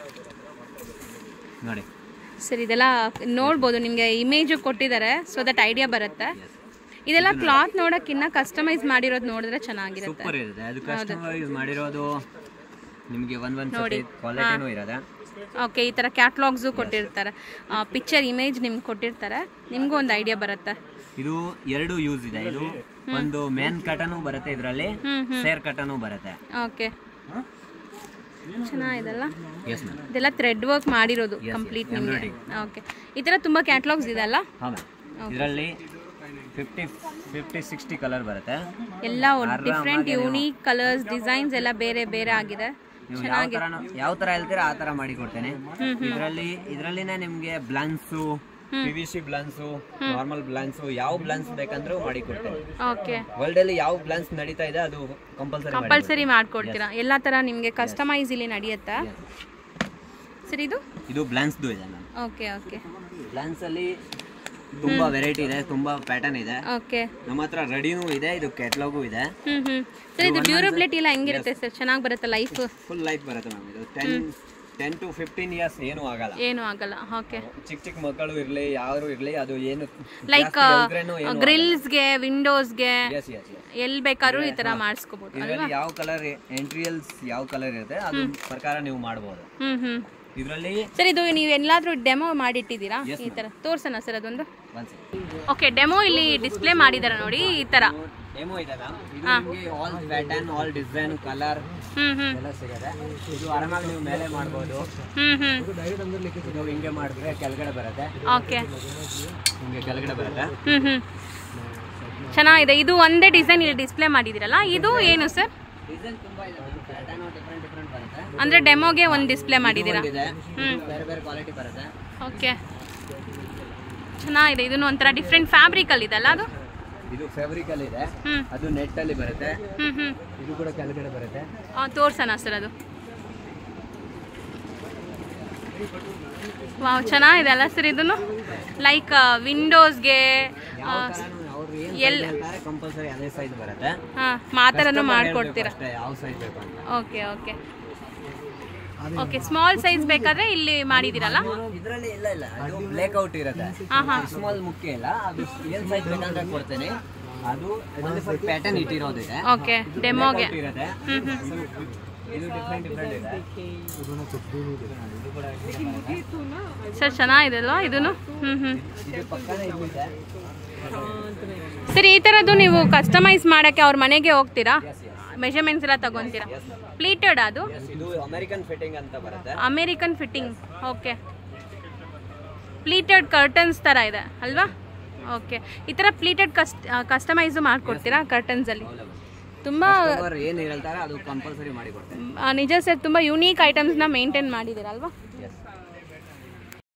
ನೋಡಿ ಸರಿ ಇದೆಲ್ಲ ನೋಡ್ಬೋದು ನಿಮಗೆ ಇಮೇಜು ಕೊಟ್ಟಿದ್ದಾರೆ ಸೊ ದಟ್ ಐಡಿಯಾ ಬರುತ್ತೆ ಇದೆಲ್ಲ ಕ್ಲಾತ್ ನೋಡೋಕ್ಕಿನ್ನ ಕಸ್ಟಮೈಸ್ ಮಾಡಿರೋದು ನೋಡಿದ್ರೆ ಚೆನ್ನಾಗಿರುತ್ತೆ ಸೂಪರ್ ಇರುತ್ತೆ ಅದು ಕಸ್ಟಮೈಸ್ ಮಾಡಿರೋದು ನಿಮಗೆ ಒಂದ್ ಒಂದ್ ಸತಿ ಕ್ವಾಲಿಟಿನೂ ಇರೋದೆ ಓಕೆ ಈ ಥರ ಕ್ಯಾಟ್ಲಾಗ್ಸು ಕೊಟ್ಟಿರ್ತಾರೆ ಪಿಕ್ಚರ್ ಇಮೇಜ್ ನಿಮ್ಗೆ ಕೊಟ್ಟಿರ್ತಾರೆ ನಿಮಗೂ ಒಂದು ಐಡಿಯಾ ಬರುತ್ತೆ ಇದು ಎರಡು ಯೂಸ್ ಇದೆ ಇದು ಒಂದು ಮೇನ್ ಕಟನು ಬರುತ್ತೆ ಇದರಲ್ಲಿ ಸೇರ್ ಕಟನು ಬರುತ್ತೆ ಓಕೆ ಚೆನ್ನಾಗಿದೆಲ್ಲ ಎಸ್ ಮ್ಯಾಮ್ ಇದೆಲ್ಲ ಥ್ರೆಡ್ ವರ್ಕ್ ಮಾಡಿರೋದು ಕಂಪ್ಲೀಟ್ ನಿಮಗೆ ಓಕೆ ಈ ಥರ ತುಂಬ ಕ್ಯಾಟ್ಲಾಗ್ಸ್ ಇದೆಲ್ಲ ಹಾ ಮ್ಯಾಮ್ ಇದರಲ್ಲಿ ಫಿಫ್ಟಿ ಫಿಫ್ಟಿ ಸಿಕ್ಸ್ಟಿ ಕಲರ್ ಬರುತ್ತೆ ಎಲ್ಲ ಡಿಫ್ರೆಂಟ್ ಯೂನಿಕ್ ಕಲರ್ಸ್ ಡಿಸೈನ್ಸ್ ಎಲ್ಲ ಬೇರೆ ಬೇರೆ ಆಗಿದೆ ನೀವು ಯಾವ ತರ ಯಾವ ತರ ಹೇಳ್ತೀರಾ ಆ ತರ ಮಾಡಿ ಕೊಡ್ತೇನೆ ಇದರಲ್ಲಿ ಇದರಲ್ಲಿನೇ ನಿಮ್ಗೆ blinds P V C blinds normal blinds ಯಾವ ಬ್ಲಾನ್ಸ್ ಬೇಕಂದ್ರೂ ಮಾಡಿ ಕೊಡ್ತೇನೆ ಓಕೆ ವರ್ಲ್ಡ್ ಅಲ್ಲಿ ಯಾವ ಬ್ಲಾನ್ಸ್ ನಡೀತಾ ಇದೆ ಅದು ಕಂಪಲ್ಸರಿ ಕಂಪಲ್ಸರಿ ಮಾಡ್ಕೊಡ್ತೀರಾ ಎಲ್ಲ ಥರ ನಿಮಗೆ ಕಸ್ಟಮೈಸ್ ಇಲ್ಲಿ ನಡೆಯುತ್ತಾ ಸರಿ ಇದು ಇದು ಬ್ಲಾನ್ಸ್ದು ಇದೆ ಮ್ಯಾಮ್ ಓಕೆ ಓಕೆ ಬ್ಲಾನ್ಸ್ ಅಲ್ಲಿ ತುಂಬಾ ವೆರೈಟಿ ಇದೆ ತುಂಬಾ ಪ್ಯಾಟರ್ನ್ ಇದೆ ಓಕೆ ನಮ್ಮ ಹತ್ರ ರೆಡಿನೂ ಇದೆ ಇದು ಕ್ಯಾಟ್ಲಾಗು ಇದೆ ಹ್ಮ್ ಹ್ಮ್ ಸರ್ ಇದು ಡ್ಯೂರಬಿಲಿಟಿ ಎಲ್ಲ ಹೆಂಗಿರುತ್ತೆ ಸರ್ ಚೆನ್ನಾಗಿ ಬರುತ್ತೆ ಲೈಫ್ ಫುಲ್ ಲೈಫ್ ಬರುತ್ತೆ ಮ್ಯಾಮ್ ಇದು ten ten to fifteen years ಏನು ಆಗಲ್ಲ ಏನು ಆಗಲ್ಲ ಓಕೆ ಚಿಕ್ಕ ಚಿಕ್ಕ ಮಕ್ಕಳು ಇರ್ಲಿ ಯಾರು ಇರ್ಲಿ ಅದು ಏನು ಲೈಕ್ ಗ್ರಿಲ್ಸ್ಗೆ ವಿಂಡೋಸ್ಗೆ ಎಸ್ ಎಸ್ ಎಲ್ಲಿ ಬೇಕಾದ್ರೂ ಈ ಥರ ಮಾಡಿಸ್ಕೋಬೋದು ಇದರಲ್ಲಿ ಯಾವ ಕಲರ್ ಎಂಟ್ರಿಯಲ್ಸ್ ಯಾವ ಕಲರ್ ಇರುತ್ತೆ ಅದು ಪ್ರಕಾರ ನೀವು ಮಾಡ್ಬೋದು ಹ್ಮ್ ಹ್ಮ್ ಇದರಲ್ಲಿ ಸರ್ ಇದು ನೀವು ಎಲ್ಲಾದ್ರೂ ಡೆಮೋ ಮಾಡಿಟ್ಟಿದ್ದೀರಾ ಈ ಥರ ತೋರ್ಸೋಣ ಸರ್ ಅದೊಂದು ಒಂದ್ಸಿ ಓಕೆ ಡೆಮೋ ಇಲ್ಲಿ ಡಿಸ್ಪ್ಲೇ ಮಾಡಿದ್ದಾರೆ ನೋಡಿ ಈ ಥರ ಡೆಮೋ ಇದೆ ಮ್ಯಾಮ್ ಇದು ನಿಮಗೆ all pattern all design colour ಹ್ಞೂ ಹ್ಞೂ ಎಲ್ಲ ಸಿಗುತ್ತೆ ಇದು ಆರಾಮಾಗಿ ನೀವು ಮೇಲೆ ಮಾಡ್ಬೋದು ಹ್ಞೂ ಹ್ಞೂ ಇದು ಹಿಂಗೆ ಮಾಡಿದ್ರೆ ಕೆಳಗಡೆ ಬರುತ್ತೆ ಓಕೆ ಹಿಂಗೆ ಕೆಳಗಡೆ ಬರುತ್ತೆ ಹ್ಞೂ ಹ್ಞೂ ಚೆನ್ನಾಗಿದೆ ಇದು ಒಂದೇ ಡಿಸೈನ್ ಇಲ್ಲಿ ಡಿಸ್ಪ್ಲೇ ಮಾಡಿದ್ದೀರಲ್ಲ ಇದು ಏನು ಸರ್ ಡಿಸೈನ್ ತುಂಬಾ ಇದೆ ಮ್ಯಾಮ್ ಪ್ಯಾಟರ್ನ್ ಡಿಫ್ರೆಂಟ್ ಡಿಫ್ರೆಂಟ್ ಬರುತ್ತೆ ಅಂದರೆ ಡೆಮೋಗೆ ಒಂದು ಡಿಸ್ಪ್ಲೇ ಮಾಡಿದ್ದೀರಾ ಇದೆ ಹ್ಞೂ ಬೇರೆ ಬೇರೆ ಕ್ವಾಲಿಟಿ ಬರುತ್ತೆ ಓಕೆ ಚೆನ್ನಾಗಿದೆ ಇದನ್ನು ಒಂಥರ ಡಿಫ್ರೆಂಟ್ ಫ್ಯಾಬ್ರಿಕಲ್ಲಿ ಇದೆಲ್ಲ ಅದು ಇದು ಫೆಬ್ರಿಕ್ ಅಲ್ಲಿ ಇದೆ ಹ್ಞೂ ಅದು ನೆಟ್ ಅಲ್ಲಿ ಬರುತ್ತೆ ಹ್ಞೂ ಹ್ಞೂ ಇದು ಕೂಡ ಕೆಳಗಡೆ ಬರುತ್ತೆ ತೋರ್ಸೋಣ ಸರ್ ಅದು ವಾವ್ ಚೆನ್ನಾಗಿದೆ ಅಲ್ಲ ಸರ್ ಇದನ್ನು ಲೈಕ್ ವಿಂಡೋಸ್ಗೆ ಯಾವ ತರನು ಅವ್ರು ಏನ್ ಎಲ್- size ಹೇಳ್ತಾರೆ ಕಂಪಲ್ಸರಿ ಅದೇ ಸೈಜ್ ಬರುತ್ತೆ ಹಾಂ ಮಾತರನ್ನು Customer ಮಾಡ್ಕೊಡ್ತೀರಾ ಹೇಳ್ಬೇಕು ಅಷ್ಟೇ ಯಾವ ಸೈಜ್ ಬೇಕು ಅಂತ okay okay okay small size ಬೇಕಾದ್ರೆ ಇಲ್ಲಿ ಮಾಡಿದ್ದೀರಲ್ಲ ಇದರಲ್ಲಿ ಇಲ್ಲ ಇಲ್ಲ ಅದು ಬ್ಲೇಕ್ ಔಟ್ ಇರುತ್ತೆ ಹಾಂ ಹಾಂ ಸ್ಮಾಲ್ ಮುಖ್ಯ ಇಲ್ಲ ಅದು ಏನ್ ಸೈಜ್ ಬೇಕಂದ್ರೆ ಕೊಡ್ತೇನೆ ಅದು ಒಂದು ಸ್ವಲ್ಪ ಪ್ಯಾಟರ್ನ್ ಇಟ್ಟಿರೋದಿದೆ ಓಕೆ ಡೆಮೋಗೆ Blackout ಇರುತ್ತೆ ಹ್ಞೂ ಹ್ಞೂ ಇದು ಡಿಫ್ರೆಂಟ್ ಡಿಫ್ರೆಂಟ್ ಇದೆ ಇದು ಕೂಡ ಸರ್ ಚೆನ್ನಾಗಿದೆ ಅಲ್ವಾ ಇದನ್ನು ಹ್ಞೂ ಹ್ಞೂ ಇದು ಪಕ್ಕನೇ ಇದೆ ಸರ್ ಈ ಥರದ್ದು ನೀವು ಕಸ್ಟಮೈಸ್ ಮಾಡೋಕ್ಕೆ ಅವ್ರ ಮನೆಗೆ ಹೋಗ್ತೀರಾ ಮೆಷರ್ಮೆಂಟ್ಸ್ ಎಲ್ಲ ತಗೊತೀರಾ ಪ್ಲೀಟೆಡ್ ಅದು ಇದು ಅಮೆರಿಕನ್ ಫಿಟ್ಟಿಂಗ್ ಅಂತ ಬರುತ್ತೆ American fitting okay pleated curtains ಥರ ಇದೆ ಅಲ್ವಾ ಓಕೆ ಈ ಥರ ಪ್ಲೀಟೆಡ್ ಕಸ್ಟ್ ಕಸ್ಟಮೈಸು ಮಾಡಿಕೊಡ್ತೀರಾ ಕರ್ಟನ್ಸಲ್ಲಿ ತುಂಬ ಕಸ್ಟಮರ್ ಏನ್ ಹೇಳ್ತಾರೆ ಅದು ಕಂಪಲ್ಸರಿ ಮಾಡಿ ಕೊಡ್ತೇನೆ ನಿಜ ಸರ್ ತುಂಬ ಯುನೀಕ್ ಐಟಮ್ಸ್ನ ಮೇಂಟೈನ್ ಮಾಡಿದ್ದೀರಲ್ವಾ ಎಸ್